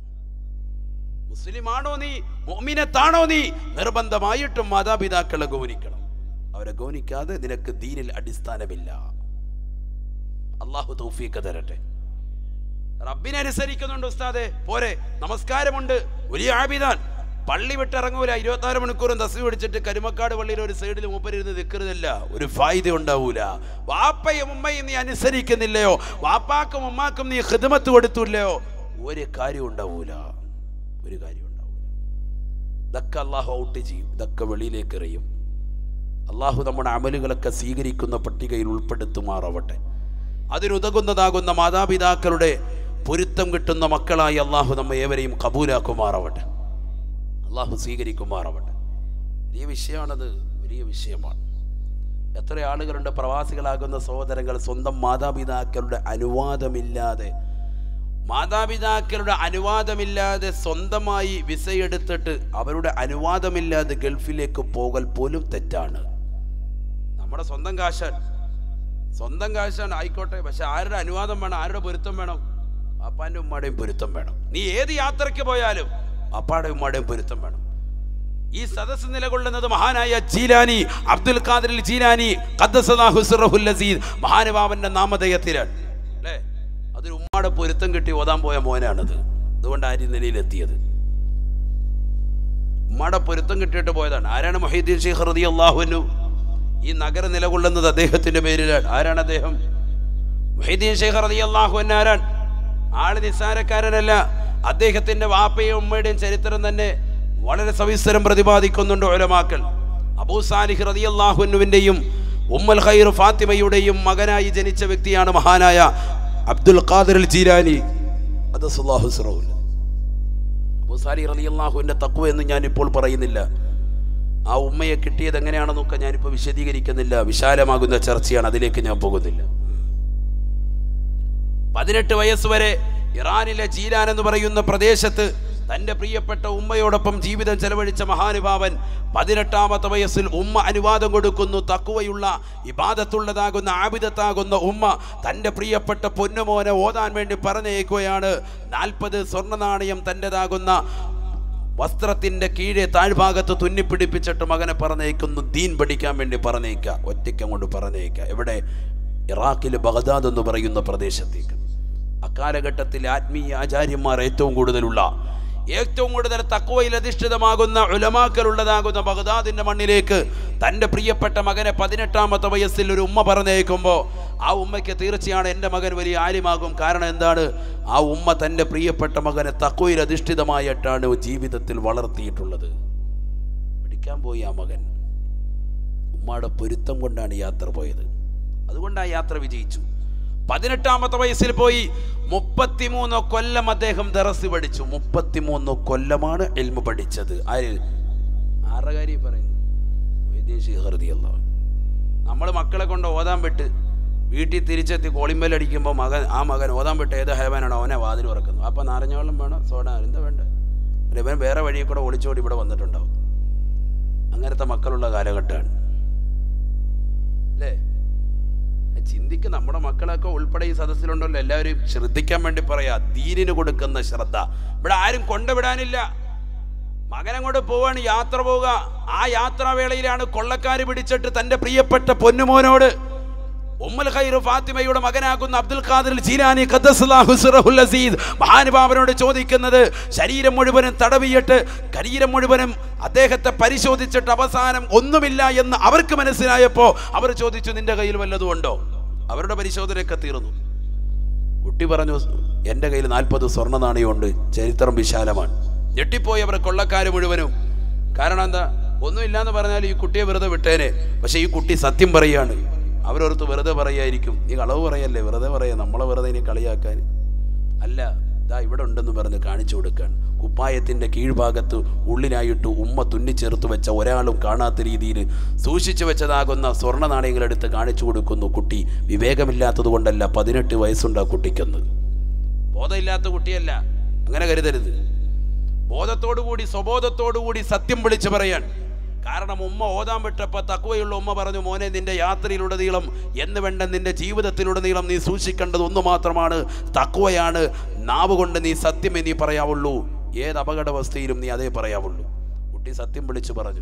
മുസ്ലിമാണോ നീ മോമിനത്താണോ നീ നിർബന്ധമായിട്ടും മാതാപിതാക്കളെ ഗൗനിക്കണം അവരെ ഗൗനിക്കാതെ നിനക്ക് ദീനിൽ അടിസ്ഥാനമില്ല അള്ളാഹു തൗഫീഖ് തരട്ടെ റബ്ബിനെ അനുസരിക്കുന്നുണ്ട് ഉസ്താദെ പോരെ നമസ്കാരമുണ്ട് വലിയ ആബിദാൻ പള്ളി വിട്ടിറങ്ങൂല ഇരുപത്തിനാല് മണിക്കൂറും തസ്വി പിടിച്ചിട്ട് കരുമക്കാട് പള്ളിയിൽ ഒരു സൈഡിൽ മൂപ്പരിരുന്ന് നിൽക്കരുതില്ല ഒരു ഫായ്ദ ഉണ്ടാവൂല വാപ്പയും ഉമ്മയും നീ അനുസരിക്കുന്നില്ലയോ വാപ്പാക്കും ഉമ്മാക്കും നീ ഹിദ്മത്ത് കൊടുത്തില്ലയോ ഒരു കാര്യം ഉണ്ടാവൂല ഒരു കാര്യം ഉണ്ടാവൂല ഇതൊക്കെ അള്ളാഹു ഔട്ട് ചെയ്യും ഇതൊക്കെ വെളിയിലേക്ക് എറിയും അള്ളാഹു നമ്മുടെ അമലുകളൊക്കെ സ്വീകരിക്കുന്ന പട്ടികയിൽ ഉൾപ്പെടുത്തുമാറാവട്ടെ അതിനുതകുന്നതാകുന്ന മാതാപിതാക്കളുടെ പൊരുത്തം കിട്ടുന്ന മക്കളായി അള്ളാഹു നമ്മെ ഏവരെയും കബൂലാക്കുമാറാവട്ടെ അള്ളാഹു സ്വീകരിക്കുമാറാവട്ടെ വലിയ വിഷയമാണത് വലിയ വിഷയമാണ് എത്ര ആളുകളുണ്ട് പ്രവാസികളാകുന്ന സഹോദരങ്ങൾ സ്വന്തം മാതാപിതാക്കളുടെ അനുവാദമില്ലാതെ മാതാപിതാക്കളുടെ അനുവാദമില്ലാതെ സ്വന്തമായി വിസയെടുത്തിട്ട് അവരുടെ അനുവാദമില്ലാതെ ഗൾഫിലേക്ക് പോകൽ പോലും തെറ്റാണ് നമ്മുടെ സ്വന്തം കാശാൻ സ്വന്തം കാശാണ് ആയിക്കോട്ടെ പക്ഷെ ആരുടെ അനുവാദം വേണം ആരുടെ പൊരുത്തം വേണം അപ്പാൻ്റെ ഉമ്മയുടെയും പൊരുത്തം വേണം നീ ഏത് യാത്രയ്ക്ക് പോയാലും അപ്പാടെ ഉമ്മയുടെയും പൊരുത്തം വേണം ഈ സദസ്സ് നിലകൊള്ളുന്നത് മഹാനായ ജീലാനി അബ്ദുൽ ഖാദിർ ജീലാനി ഖദ്ദസല്ലാഹു സിറഹുൽ അസീസ് മഹാനുഭാവന്റെ നാമധേയത്തിലാണ് അല്ലേ അതൊരു ഉമ്മയുടെ പൊരുത്തം കിട്ടി ഓതാൻ പോയ മോനാണത് അതുകൊണ്ട് ആര് ഈ നിലയിലെത്തിയത് ഉമ്മയുടെ പൊരുത്തം കിട്ടിയിട്ട് പോയതാണ് ആരാണ് മൊഹീദ്ദീൻ ഷെയ്ഖ് റതി അള്ളാഹുനു ഈ നഗരം നിലകൊള്ളുന്നത് അദ്ദേഹത്തിന്റെ പേരിലാണ് ആരാണ് അദ്ദേഹം മൊഹീദ്ദീൻ ഷെയ്ഖ് റതി അള്ളാഹുൻ ആരാണ് ആള് നിസ്സാരക്കാരനല്ല അദ്ദേഹത്തിന്റെ വാപ്പയും ഉമ്മയുടെയും ചരിത്രം തന്നെ വളരെ സവിസ്തരം പ്രതിപാദിക്കുന്നുണ്ട് ഒലമാക്കൽ അബൂ സാലിഹ് റതി അള്ളാഹുനുവിൻ്റെയും ഉമ്മൽ ഖൈർ ഫാത്തിമയുടെയും മകനായി ജനിച്ച വ്യക്തിയാണ് മഹാനായ അബ്ദുൽ ഖാദിർ ജീലാനി അദസ്സുല്ലാഹു സിറൗൽ അബൂസാലി റലി അള്ളാഹുവിൻ്റെ തക്കുവ എന്ന് ഞാനിപ്പോൾ പറയുന്നില്ല ആ ഉമ്മയെ കിട്ടിയത് എങ്ങനെയാണെന്നൊക്കെ ഞാനിപ്പോൾ വിശദീകരിക്കുന്നില്ല വിശാലമാകുന്ന ചർച്ചയാണ് അതിലേക്ക് ഞാൻ പോകുന്നില്ല പതിനെട്ട് വയസ്സ് വരെ ഇറാനിലെ ജീലാൻ എന്ന് പറയുന്ന പ്രദേശത്ത് തൻ്റെ പ്രിയപ്പെട്ട ഉമ്മയോടൊപ്പം ജീവിതം ചെലവഴിച്ച മഹാനുഭാവൻ പതിനെട്ടാമത്തെ വയസ്സിൽ ഉമ്മ അനുവാദം കൊടുക്കുന്നു തക്കുവയുള്ള ഇബാദത്തുള്ളതാകുന്ന ആബിദത്താകുന്ന ഉമ്മ തൻ്റെ പ്രിയപ്പെട്ട പൊന്നുമോനെ ഓതാൻ വേണ്ടി പറഞ്ഞേക്കുകയാണ് നാൽപ്പത് സ്വർണ്ണ നാണയം തൻ്റെതാകുന്ന വസ്ത്രത്തിൻ്റെ കീഴെ താഴ്ഭാഗത്ത് തുന്നിപ്പിടിപ്പിച്ചിട്ട് മകനെ പറഞ്ഞേക്കുന്നു ദീൻ പഠിക്കാൻ വേണ്ടി പറഞ്ഞേക്കുക ഒറ്റയ്ക്കങ്ങോട്ട് പറഞ്ഞേക്കുക എവിടെ ഇറാഖിൽ ബഗ്ദാദ് എന്ന് പറയുന്ന പ്രദേശത്തേക്ക് അക്കാലഘട്ടത്തിൽ ആത്മീയ ആചാര്യന്മാർ ഏറ്റവും കൂടുതലുള്ള ഏറ്റവും കൂടുതൽ തക്കുവയിൽ അധിഷ്ഠിതമാകുന്ന ഉലമാക്കലുള്ളതാകുന്ന ബഗ്ദാദിന്റെ മണ്ണിലേക്ക് തൻ്റെ പ്രിയപ്പെട്ട മകനെ പതിനെട്ടാമത്തെ വയസ്സിൽ ഒരു ഉമ്മ പറഞ്ഞേക്കുമ്പോൾ ആ ഉമ്മയ്ക്ക് തീർച്ചയാണ് എൻ്റെ മകൻ വലിയ ആലിമാകും കാരണം എന്താണ് ആ ഉമ്മ തൻ്റെ പ്രിയപ്പെട്ട മകനെ തക്കുവയിൽ അധിഷ്ഠിതമായിട്ടാണ് ജീവിതത്തിൽ വളർത്തിയിട്ടുള്ളത് പഠിക്കാൻ പോയി ആ മകൻ ഉമ്മയുടെ പൊരുത്തം കൊണ്ടാണ് യാത്ര പോയത് അതുകൊണ്ട് ആ യാത്ര വിജയിച്ചു പതിനെട്ടാമത്തെ വയസ്സിൽ പോയി മുപ്പത്തിമൂന്ന് കൊല്ലം അദ്ദേഹം ദറസ് പഠിച്ചു മുപ്പത്തിമൂന്ന് കൊല്ലമാണ് എൽമ പഠിച്ചത് ആര് ആരുടെ കാര്യം പറയുന്നു നമ്മൾ മക്കളെ കൊണ്ട് ഓതാൻ വിട്ട് വീട്ടിൽ തിരിച്ചെത്തി കോളിമ്പൽ അടിക്കുമ്പോൾ മകൻ ആ മകൻ ഓതാൻ വിട്ട് ഏത് ഹേവനാണോ അവനെ വാതിൽ ഉറക്കുന്നു അപ്പം നാരഞ്ഞവെള്ളം വേണം സോഡ എന്താ വേണ്ട അല്ല ഇവൻ വേറെ വഴിയിൽ കൂടെ ഒളിച്ചോടി ഇവിടെ വന്നിട്ടുണ്ടാവും അങ്ങനത്തെ മക്കളുള്ള കാലഘട്ടമാണ് അല്ലേ ചിന്തിക്ക് നമ്മുടെ മക്കളൊക്കെ ഉൾപ്പെടെ ഈ സദസ്സിലുണ്ടല്ലോ എല്ലാവരും ശ്രദ്ധിക്കാൻ വേണ്ടി പറയാ ദീനിന് കൊടുക്കുന്ന ശ്രദ്ധ ഇവിടെ ആരും കൊണ്ടുവിടാനില്ല മകനങ്ങോട്ട് പോവാണ് യാത്ര പോവുക ആ യാത്രാവേളയിലാണ് കൊള്ളക്കാര് പിടിച്ചിട്ട് തന്റെ പ്രിയപ്പെട്ട പൊന്നുമോനോട് ഉമ്മുൽ ഖൈർ ഫാത്തിമയുടെ മകനാകുന്ന അബ്ദുൽ ഖാദിർ ജീലാനി ഖദ്ദസ്സല്ലാഹു സിറഹുൽ അസീദ് മഹാനുഭാവനോട് ചോദിക്കുന്നത് ശരീരം മുഴുവനും തടവിയിട്ട് ശരീരം മുഴുവനും അദ്ദേഹത്തെ പരിശോധിച്ചിട്ട് അവസാനം ഒന്നുമില്ല എന്ന് അവർക്ക് മനസ്സിലായപ്പോൾ അവർ ചോദിച്ചു നിന്റെ കയ്യിൽ വല്ലതും ഉണ്ടോ അവരുടെ പരിശോധനയൊക്കെ തീർന്നു കുട്ടി പറഞ്ഞു എൻ്റെ കയ്യിൽ നാൽപ്പത് സ്വർണ്ണ നാണയമുണ്ട് ചരിത്രം വിശാലമാണ് ഞെട്ടിപ്പോയി അവർ കൊള്ളക്കാര് മുഴുവനും കാരണം എന്താ ഒന്നുമില്ലാന്ന് പറഞ്ഞാൽ ഈ കുട്ടിയെ വെറുതെ വിട്ടേനെ പക്ഷെ ഈ കുട്ടി സത്യം പറയുകയാണ് അവരോർത്ത് വെറുതെ പറയായിരിക്കും നീ കളവ് പറയല്ലേ വെറുതെ പറയാ നമ്മളെ വെറുതെ ഇനി കളിയാക്കാൻ അല്ല ഇതാ ഇവിടെ ഉണ്ടെന്ന് പറഞ്ഞ് കാണിച്ചു കൊടുക്കാൻ കുപ്പായത്തിൻ്റെ കീഴ്ഭാഗത്ത് ഉള്ളിലായിട്ട് ഉമ്മ തുന്നിച്ചേർത്ത് വെച്ച ഒരാളും കാണാത്ത രീതിയിൽ സൂക്ഷിച്ചു വെച്ചതാകുന്ന സ്വർണ്ണ നാണയങ്ങളെടുത്ത് കാണിച്ചു കൊടുക്കുന്നു കുട്ടി വിവേകമില്ലാത്തത് കൊണ്ടല്ല പതിനെട്ട് വയസ്സുണ്ട് ആ കുട്ടിക്കെന്ന് ബോധമില്ലാത്ത കുട്ടിയല്ല അങ്ങനെ കരുതരുത് ബോധത്തോടുകൂടി സ്വബോധത്തോടുകൂടി സത്യം വിളിച്ചു പറയാൻ കാരണം ഉമ്മ ഓതാൻ വിട്ടപ്പോൾ തക്കുവയുള്ള ഉമ്മ പറഞ്ഞു മോനെ നിന്റെ യാത്രയിലുടനീളം എന്ന് വേണ്ട നിന്റെ ജീവിതത്തിലുടനീളം നീ സൂക്ഷിക്കേണ്ടത് ഒന്ന് മാത്രമാണ് തക്കുവയാണ് നാവ് കൊണ്ട് നീ സത്യമേ നീ പറയാവുള്ളൂ ഏത് അപകടാവസ്ഥയിലും നീ അതേ പറയാവുള്ളൂ കുട്ടി സത്യം വിളിച്ചു പറഞ്ഞു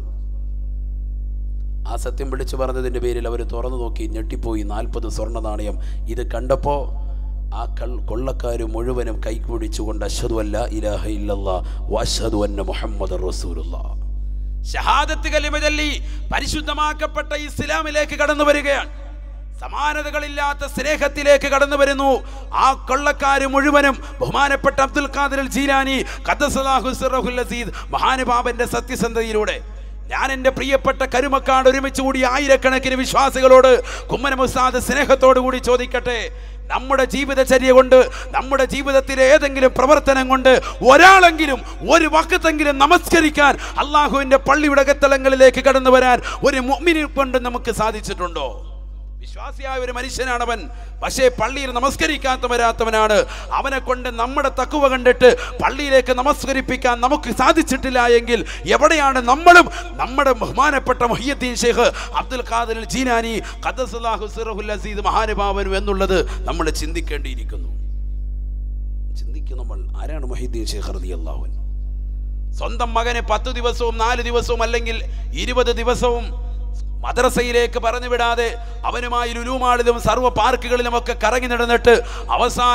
ആ സത്യം വിളിച്ചു പറഞ്ഞതിൻ്റെ പേരിൽ അവർ തുറന്നു നോക്കി ഞെട്ടിപ്പോയി നാൽപ്പത് സ്വർണ്ണ നാണയം ഇത് കണ്ടപ്പോൾ ആ കൾ കൊള്ളക്കാർ മുഴുവനും കൈക്കുപിടിച്ചുകൊണ്ട് അഷദു അല്ല ഇലാഹ ഇല്ലല്ലാ വഷദു അന്ന മുഹമ്മദ് റസൂലുള്ള ഷഹാദത്ത് കലിമ ചൊല്ലി പരിശുദ്ധമാക്കപ്പെട്ട ഇസ്ലാമിലേക്ക് കടന്നു വരികയാണ് സമാനതകളില്ലാത്ത സ്നേഹത്തിലേക്ക് കടന്നു വരുന്നു ആ കൊള്ളക്കാര് മുഴുവനും ബഹുമാനപ്പെട്ട അബ്ദുൽ ഖാദിർ ജീലാനി ഖദ്ദസലാഹു സിറഹുൽ അസീദ് മഹാനുഭാവന്റെ സത്യസന്ധതയിലൂടെ ഞാൻ എൻ്റെ പ്രിയപ്പെട്ട കരുമക്കാട് ഒരുമിച്ച് കൂടി ആയിരക്കണക്കിന് വിശ്വാസികളോട് കുമ്മനം ഉസ്താദ് സ്നേഹത്തോടു കൂടി ചോദിക്കട്ടെ നമ്മുടെ ജീവിതചര്യ കൊണ്ട് നമ്മുടെ ജീവിതത്തിലെ ഏതെങ്കിലും പ്രവർത്തനം കൊണ്ട് ഒരാളെങ്കിലും ഒരു വക്കത്തെങ്കിലും നമസ്കരിക്കാൻ അള്ളാഹുവിൻ്റെ പള്ളിയുടെ അകത്തളങ്ങളിലേക്ക് കടന്നു വരാൻ ഒരു മുഅ്മിനെ കൊണ്ട് നമുക്ക് സാധിച്ചിട്ടുണ്ടോ വിശ്വാസിയായ ഒരു മനുഷ്യനാണവൻ പക്ഷേ പള്ളിയിൽ നമസ്കരിക്കാത്ത വരാത്തവനാണ് അവനെ കൊണ്ട് നമ്മുടെ തക്കുവ കണ്ടിട്ട് പള്ളിയിലേക്ക് നമസ്കരിപ്പിക്കാൻ നമുക്ക് സാധിച്ചിട്ടില്ല എങ്കിൽ എവിടെയാണ് നമ്മളും നമ്മുടെ ബഹുമാനപ്പെട്ട മൊഹിയദ്ദീൻ ഷെയ്ഖ് അബ്ദുൽ ഖാദിർ ജീനാനി ഖദ്ദസുല്ലാഹു സിറഹുൽ അസീദ് മഹാനുഭാവനും എന്നുള്ളത് നമ്മൾ ചിന്തിക്കേണ്ടിയിരിക്കുന്നു ചിന്തിക്കും നമ്മൾ ആരാണ് മൊഹിദ്ദീൻ ഷെയ്ഖ് റതി അള്ളാഹുൻ സ്വന്തം മകനെ പത്ത് ദിവസവും നാല് ദിവസവും അല്ലെങ്കിൽ ഇരുപത് ദിവസവും മദ്രസയിലേക്ക് പറഞ്ഞു വിടാതെ അവനുമായി ലുലുമാളിലും സർവ്വ പാർക്കുകളിലുമൊക്കെ കറങ്ങി നടന്നിട്ട് അവസാനം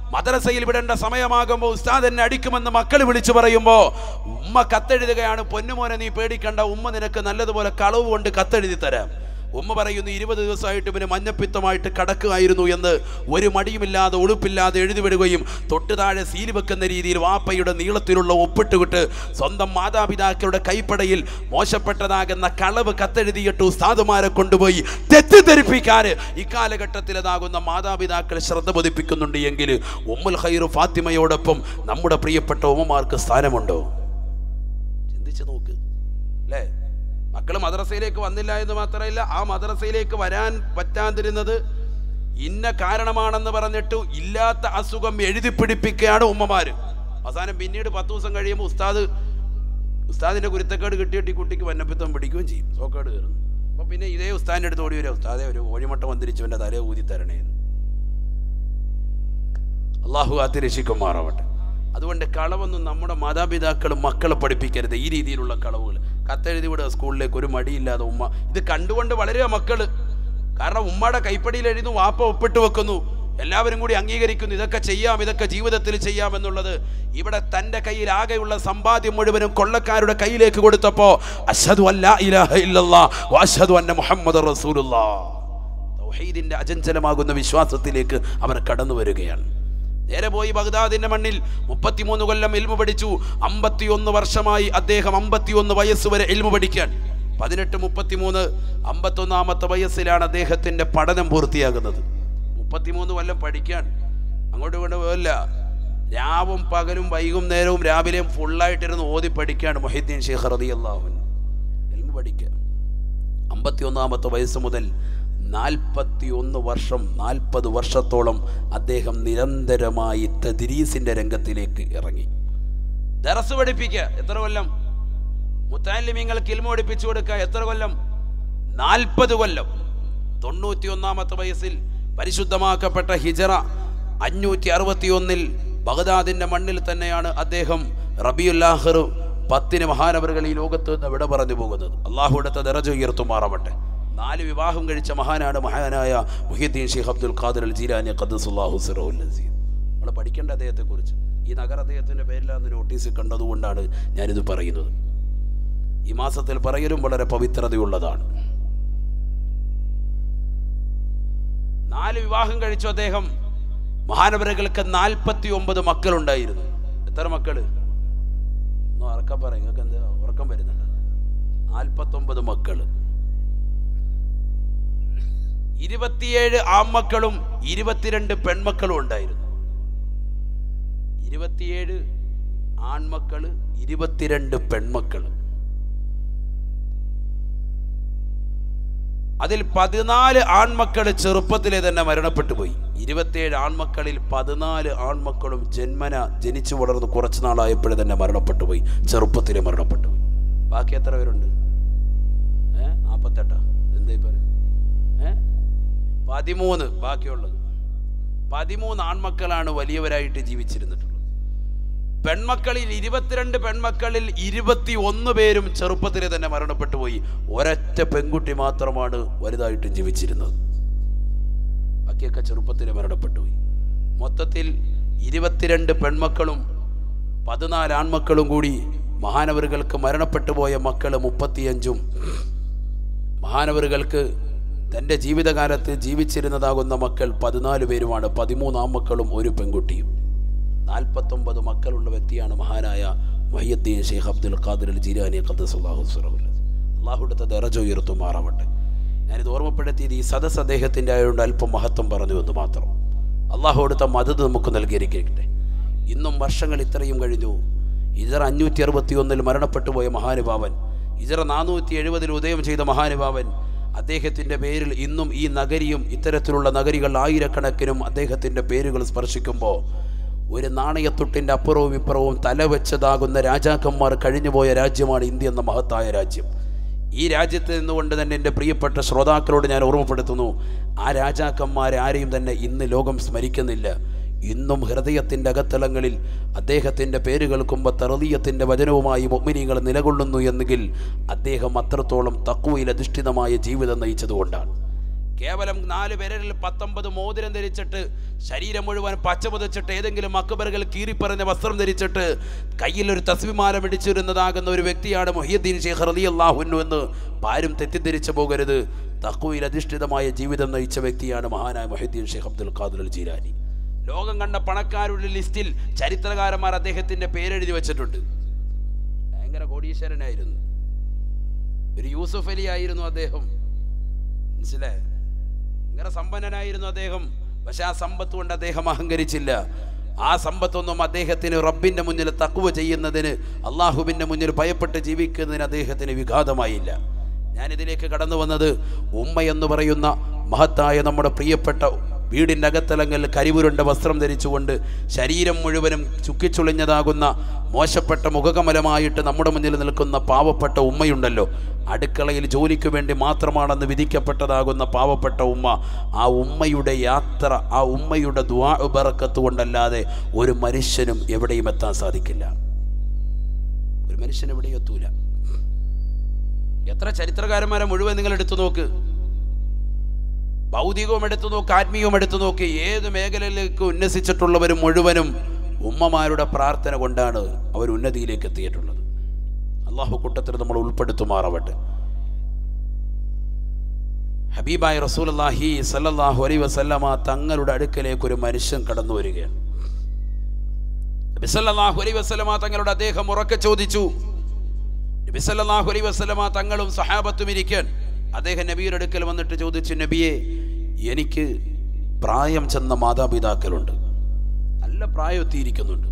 മദ്രസയിൽ വിടേണ്ട സമയമാകുമ്പോൾ ഉസ്താദ് എന്നെ അടിക്കുമെന്ന് മക്കൾ വിളിച്ചു പറയുമ്പോൾ ഉമ്മ കത്തെഴുതുകയാണ് പൊന്നുമോനെ നീ പേടിക്കണ്ട ഉമ്മ നിനക്ക് നല്ലതുപോലെ കളവ് കൊണ്ട് കത്തെഴുതി തരാം ഉമ്മ പറയുന്നു ഇരുപത് ദിവസമായിട്ട് ഇവന് മഞ്ഞപ്പിത്തമായിട്ട് കടക്കുകയായിരുന്നു എന്ന് ഒരു മടിയുമില്ലാതെ ഉളുപ്പില്ലാതെ എഴുതി വിടുകയും തൊട്ട് താഴെ സീല് വെക്കുന്ന രീതിയിൽ വാപ്പയുടെ നീളത്തിലുള്ള ഒപ്പിട്ടുവിട്ട് സ്വന്തം മാതാപിതാക്കളുടെ കൈപ്പടയിൽ മോശപ്പെട്ടതാകുന്ന കളവ് കത്തെഴുതിയിട്ട് ഉസ്താദുമാരെ കൊണ്ടുപോയി തെറ്റിദ്ധരിപ്പിക്കാൻ ഇക്കാലഘട്ടത്തിൽ അതാകുന്ന മാതാപിതാക്കൾ ശ്രദ്ധ പതിപ്പിക്കുന്നുണ്ട് എങ്കിൽ ഉമ്മുൽ ഖൈറു ഫാത്തിമയോടൊപ്പം നമ്മുടെ പ്രിയപ്പെട്ട ഉമ്മമാർക്ക് സ്ഥാനമുണ്ടോ ചിന്തിച്ചു നോക്ക് അല്ലേ മക്കൾ മദ്രസയിലേക്ക് വന്നില്ല എന്ന് മാത്രമല്ല ആ മദ്രസയിലേക്ക് വരാൻ പറ്റാതിരുന്നത് ഇന്ന കാരണമാണെന്ന് പറഞ്ഞിട്ട് ഇല്ലാത്ത അസുഖം എഴുതി പിടിപ്പിക്കുകയാണ് ഉമ്മമാര് അവസാനം പിന്നീട് പത്ത് ദിവസം കഴിയുമ്പോൾ ഉസ്താദ് ഉസ്താദിന്റെ കുരുത്തക്കേട് കിട്ടിയിട്ട് ഈ കുട്ടിക്ക് വന്നപ്പിത്തം പിടിക്കുകയും ചെയ്യും സോക്കേട് കയറുന്നു അപ്പൊ പിന്നെ ഇതേ ഉസ്താദിന്റെ അടുത്ത് ഓടി വരും ഉസ്താദെ ഒരു കോഴിമുട്ട വന്നിരിച്ചവന്റെ തലയെ ഊതി തരണേ എന്ന്. അള്ളാഹു കാത്തി രക്ഷിക്കുമാറാവട്ടെ അതുകൊണ്ട് കളവൊന്നും നമ്മുടെ മാതാപിതാക്കൾ മക്കളെ പഠിപ്പിക്കരുത് ഈ രീതിയിലുള്ള കളവുകൾ കത്തെഴുതി വിടുക സ്കൂളിലേക്ക് ഒരു മടിയില്ലാതെ ഉമ്മ ഇത് കണ്ടുകൊണ്ട് വളരുക മക്കള് കാരണം ഉമ്മയുടെ കൈപ്പടിയിൽ എഴുതുന്നു വാപ്പ ഒപ്പിട്ട് വെക്കുന്നു എല്ലാവരും കൂടി അംഗീകരിക്കുന്നു ഇതൊക്കെ ചെയ്യാം ഇതൊക്കെ ജീവിതത്തിൽ ചെയ്യാം എന്നുള്ളത് ഇവിടെ തൻ്റെ കയ്യിൽ ആകെയുള്ള സമ്പാദ്യം മുഴുവനും കൊള്ളക്കാരുടെ കയ്യിലേക്ക് കൊടുത്തപ്പോ അഷദു അല്ലാ ഇലാഹ ഇല്ലല്ലാ വഅഷ്ഹദു അന്ന മുഹമ്മദ് റസൂലുള്ളാ തൗഹീദിന്റെ അചഞ്ചലമാകുന്ന വിശ്വാസത്തിലേക്ക് അവൻ കടന്നു വരികയാണ് നേരെ പോയി ബഗ്ദാദിന്റെ മണ്ണിൽ മുപ്പത്തിമൂന്ന് കൊല്ലം ഇൽമു പഠിച്ചു അമ്പത്തിയൊന്ന് വർഷമായി അദ്ദേഹം അമ്പത്തിയൊന്ന് വയസ്സ് വരെ ഇൽമു പഠിക്കാൻ പതിനെട്ട് മുപ്പത്തിമൂന്ന് അമ്പത്തൊന്നാമത്തെ വയസ്സിലാണ് അദ്ദേഹത്തിന്റെ പഠനം പൂർത്തിയാകുന്നത് മുപ്പത്തിമൂന്ന് കൊല്ലം പഠിക്കാൻ അങ്ങോട്ടും ഇങ്ങോട്ടും പോകില്ല രാവും പകലും വൈകുന്നേരവും രാവിലെയും ഫുള്ളായിട്ടിരുന്ന് ഓതി പഠിക്കുകയാണ് മൊഹിദ്ദീൻ ഷെയ്ഖ് റതി അള്ളാഹുൻ ഇൽമു പഠിക്കുക അമ്പത്തിയൊന്നാമത്തെ വയസ്സ് മുതൽ നാൽപ്പത്തി ഒന്ന് വർഷം നാൽപ്പത് വർഷത്തോളം അദ്ദേഹം നിരന്തരമായി തദ്രീസിന്റെ രംഗത്തിലേക്ക് ഇറങ്ങി ദറസ് പഠിപ്പിക്കുക എത്ര കൊല്ലം മുത്താലിമീങ്ങൾക്ക് ഇൽമ പഠിപ്പിച്ചു കൊടുക്കുക എത്ര കൊല്ലം നാൽപ്പത് കൊല്ലം തൊണ്ണൂറ്റി ഒന്നാമത്തെ വയസ്സിൽ പരിശുദ്ധമാക്കപ്പെട്ട ഹിജറ അഞ്ഞൂറ്റി അറുപത്തി ഒന്നിൽ ബഗ്ദാദിന്റെ മണ്ണിൽ തന്നെയാണ് അദ്ദേഹം റബിയുല്ലാഹർ പത്തിന് മഹാനവറുകൾ ഈ ലോകത്ത് നിന്ന് വിട പറഞ്ഞു പോകുന്നത് അള്ളാഹുടത്തെ ദറജ ഉയർത്തുമാറാവട്ടെ നാല് വിവാഹം കഴിച്ച മഹാനാണ് മഹാനായ മുഹിദ്ദീൻ ഷെയ്ഖ് അബ്ദുൽ ഖാദർ അൽ ജീലാനി ഖദ്സുല്ലാഹു സിറഹുൽ അസീദ് നമ്മൾ പഠിക്കേണ്ട അദ്ദേഹത്തെക്കുറിച്ച് ഈ നഗർ അദ്ദേഹത്തിൻ്റെ പേരിലാന്ന് നോട്ടീസ് കണ്ടതുകൊണ്ടാണ് ഞാനിത് പറയുന്നത് ഈ മാസത്തിൽ പറയലും വളരെ പവിത്രതയുള്ളതാണ് നാല് വിവാഹം കഴിച്ചു അദ്ദേഹം മഹാനവരകൾക്ക് നാൽപ്പത്തി ഒമ്പത് മക്കളുണ്ടായിരുന്നു എത്ര മക്കള് ഒന്ന് ഉറക്കം പറയും നിങ്ങൾക്ക് എന്താ ഉറക്കം വരുന്നുണ്ട് നാൽപ്പത്തൊമ്പത് മക്കള് ഇരുപത്തിയേഴ് ആൺമക്കളും ഇരുപത്തിരണ്ട് പെൺമക്കളും ഉണ്ടായിരുന്നു ഇരുപത്തിയേഴ് ആൺമക്കള് ഇരുപത്തിരണ്ട് പെൺമക്കള് അതിൽ പതിനാല് ആൺമക്കൾ ചെറുപ്പത്തിലെ തന്നെ മരണപ്പെട്ടു പോയി ഇരുപത്തിയേഴ് ആൺമക്കളിൽ പതിനാല് ആൺമക്കളും ജന്മന ജനിച്ചു വളർന്ന് കുറച്ച് നാളായപ്പോഴേ തന്നെ മരണപ്പെട്ടു പോയി ചെറുപ്പത്തിലെ മരണപ്പെട്ടു പോയി ബാക്കി എത്ര പേരുണ്ട് ഏ നാൽപ്പത്തെട്ടാ എന്തായി പറയും ഏ പതിമൂന്ന് ബാക്കിയുള്ളത് പതിമൂന്ന് ആൺമക്കളാണ് വലിയവരായിട്ട് ജീവിച്ചിരുന്നിട്ടുള്ളത് പെൺമക്കളിൽ ഇരുപത്തിരണ്ട് പെൺമക്കളിൽ ഇരുപത്തി ഒന്ന് പേരും ചെറുപ്പത്തിൽ തന്നെ മരണപ്പെട്ടു പോയി ഒരൊറ്റ പെൺകുട്ടി മാത്രമാണ് വലുതായിട്ട് ജീവിച്ചിരുന്നത് ബാക്കിയൊക്കെ ചെറുപ്പത്തിൽ മരണപ്പെട്ടു പോയി മൊത്തത്തിൽ ഇരുപത്തിരണ്ട് പെൺമക്കളും പതിനാല് ആൺമക്കളും കൂടി മഹാനവറുകൾക്ക് മരണപ്പെട്ടു പോയ മക്കൾ മുപ്പത്തിയഞ്ചും മഹാനവറുകൾക്ക് തൻ്റെ ജീവിതകാലത്ത് ജീവിച്ചിരുന്നതാകുന്ന മക്കൾ പതിനാല് പേരുമാണ് പതിമൂന്ന് ആൺമക്കളും ഒരു പെൺകുട്ടിയും നാൽപ്പത്തൊമ്പത് മക്കളുള്ള വ്യക്തിയാണ് മഹാനായ മൊയ്യദ്ദീൻ ഷെയ്ഖ് അബ്ദുൽ ഖാദിർ അൽ ജിലാനി ഖദ്ദസുല്ലാഹു അള്ളാഹുടുത്ത ദറജ ഉയർത്തുമാറാവട്ടെ ഞാനിത് ഓർമ്മപ്പെടുത്തിയത് ഈ സദസ് അദ്ദേഹത്തിൻ്റെ ആയതുകൊണ്ട് അല്പം മഹത്വം പറഞ്ഞു എന്ന് മാത്രം അള്ളാഹു കൊടുത്ത മദത് നമുക്ക് നൽകിയിരിക്കട്ടെ ഇന്നും വർഷങ്ങൾ ഇത്രയും കഴിഞ്ഞു ഇതർ അഞ്ഞൂറ്റി അറുപത്തി ഒന്നിൽ മരണപ്പെട്ടു പോയ മഹാനുഭാവൻ ഇതർ നാനൂറ്റി എഴുപതിൽ ഉദയം ചെയ്ത മഹാനുഭാവൻ അദ്ദേഹത്തിൻ്റെ പേരിൽ ഇന്നും ഈ നഗരിയും ഇത്തരത്തിലുള്ള നഗരികൾ ആയിരക്കണക്കിനും അദ്ദേഹത്തിൻ്റെ പേരുകൾ സ്പർശിക്കുമ്പോൾ ഒരു നാണയത്തൊട്ടിൻ്റെ അപ്പുറവും ഇപ്പുറവും തല വെച്ചതാകുന്ന രാജാക്കന്മാർ കഴിഞ്ഞുപോയ രാജ്യമാണ് ഇന്ത്യ എന്ന മഹത്തായ രാജ്യം ഈ രാജ്യത്ത് നിന്നുകൊണ്ട് തന്നെ എൻ്റെ പ്രിയപ്പെട്ട ശ്രോതാക്കളോട് ഞാൻ ഓർമ്മപ്പെടുത്തുന്നു ആ രാജാക്കന്മാരെ ആരെയും തന്നെ ഇന്ന് ലോകം സ്മരിക്കുന്നില്ല ഇന്നും ഹൃദയത്തിൻ്റെ അകത്തളങ്ങളിൽ അദ്ദേഹത്തിൻ്റെ പേര് കേൾക്കുമ്പോൾ തറതീയത്തിൻ്റെ വചനവുമായി മൊമിനികൾ നിലകൊള്ളുന്നു എന്നെങ്കിൽ അദ്ദേഹം അത്രത്തോളം തക്കുവയിൽ അധിഷ്ഠിതമായ ജീവിതം നയിച്ചതുകൊണ്ടാണ് കേവലം നാല് പേരിൽ പത്തൊമ്പത് മോതിരം ധരിച്ചിട്ട് ശരീരം മുഴുവൻ പച്ച പുതച്ചിട്ട് ഏതെങ്കിലും അക്ബറുകൾ കീറിപ്പറഞ്ഞ വസ്ത്രം ധരിച്ചിട്ട് കയ്യിൽ ഒരു തസ്വിമാല പിടിച്ചിരുന്നതാകുന്ന ഒരു വ്യക്തിയാണ് മൊഹിയുദ്ദീൻ ഷെയ്ഖ് റലി അള്ളാഹുന്നു എന്ന് പാരും തെറ്റിദ്ധരിച്ചു പോകരുത് തക്കുവിൽ അധിഷ്ഠിതമായ ജീവിതം നയിച്ച വ്യക്തിയാണ് മഹാനായ മൊഹിദ്ദീൻ ഷെയ്ഖ് അബ്ദുൽ ഖാദുൽ അൽ ജീരാനി ലോകം കണ്ട പണക്കാരുടെ ലിസ്റ്റിൽ ചരിത്രകാരന്മാർ അദ്ദേഹത്തിന്റെ പേരെഴുതി വെച്ചിട്ടുണ്ട് ഭയങ്കര കോടീശ്വരനായിരുന്നു ഒരു യൂസുഫ് അലി ആയിരുന്നു അദ്ദേഹം മനസ്സിലായേ ഭയങ്കര സമ്പന്നനായിരുന്നു അദ്ദേഹം പക്ഷെ ആ സമ്പത്ത് കൊണ്ട് അദ്ദേഹം അഹങ്കരിച്ചില്ല ആ സമ്പത്തൊന്നും അദ്ദേഹത്തിന് റബ്ബിന്റെ മുന്നിൽ തക്കുവ ചെയ്യുന്നതിന് അള്ളാഹുവിന്റെ മുന്നിൽ ഭയപ്പെട്ട് ജീവിക്കുന്നതിന് അദ്ദേഹത്തിന് വിഘാതമായില്ല ഞാൻ ഇതിലേക്ക് കടന്നു വന്നത് ഉമ്മ എന്ന് പറയുന്ന മഹത്തായ നമ്മുടെ പ്രിയപ്പെട്ട വീടിൻ്റെ അകത്തലങ്ങളിൽ കരിവുരുണ്ട വസ്ത്രം ധരിച്ചുകൊണ്ട് ശരീരം മുഴുവനും ചുക്കിച്ചുളിഞ്ഞതാകുന്ന മോശപ്പെട്ട മുഖകമലമായിട്ട് നമ്മുടെ മുന്നിൽ നിൽക്കുന്ന പാവപ്പെട്ട ഉമ്മയുണ്ടല്ലോ അടുക്കളയിൽ ജോലിക്ക് വേണ്ടി മാത്രമാണെന്ന് വിധിക്കപ്പെട്ടതാകുന്ന പാവപ്പെട്ട ഉമ്മ ആ ഉമ്മയുടെ യാത്ര ആ ഉമ്മയുടെ ദ്വാ ബറക്കത്ത് കൊണ്ടല്ലാതെ ഒരു മനുഷ്യനും എവിടെയും എത്താൻ സാധിക്കില്ല ഒരു മനുഷ്യൻ എവിടെയും എത്തൂല എത്ര ചരിത്രകാരന്മാരെ മുഴുവൻ നിങ്ങൾ എടുത്തു നോക്ക് ഭൗതികവും എടുത്തു നോക്ക് ആത്മീയവും എടുത്തു നോക്ക് ഏത് മേഖലയിലേക്ക് ഉന്നസിച്ചിട്ടുള്ളവരും മുഴുവനും ഉമ്മമാരുടെ പ്രാർത്ഥന കൊണ്ടാണ് അവർ ഉന്നതിയിലേക്ക് എത്തിയിട്ടുള്ളത് അള്ളാഹു കൂട്ടത്തിൽ നമ്മൾ ഉൾപ്പെടുത്തുമാറാവട്ടെ ഹബീബായ റസൂലി സല്ലല്ലാഹു അലൈ വസല്ലമ തങ്ങളുടെ അടുക്കലേക്ക് ഒരു മനുഷ്യൻ കടന്നു വരികയാണ് നബി സല്ലല്ലാഹു അലൈഹി വസല്ലമ തങ്ങളുടെ അദ്ദേഹം ഉറക്കെ ചോദിച്ചു നബി സല്ലല്ലാഹു അലൈഹി വസല്ലമ തങ്ങളും സഹാബത്തും ഇരിക്കാൻ അദ്ദേഹം നബിയുടെ അടുക്കൽ വന്നിട്ട് ചോദിച്ചു നബിയെ എനിക്ക് പ്രായം ചെന്ന മാതാപിതാക്കളുണ്ട് നല്ല പ്രായം എത്തിയിരിക്കുന്നുണ്ട്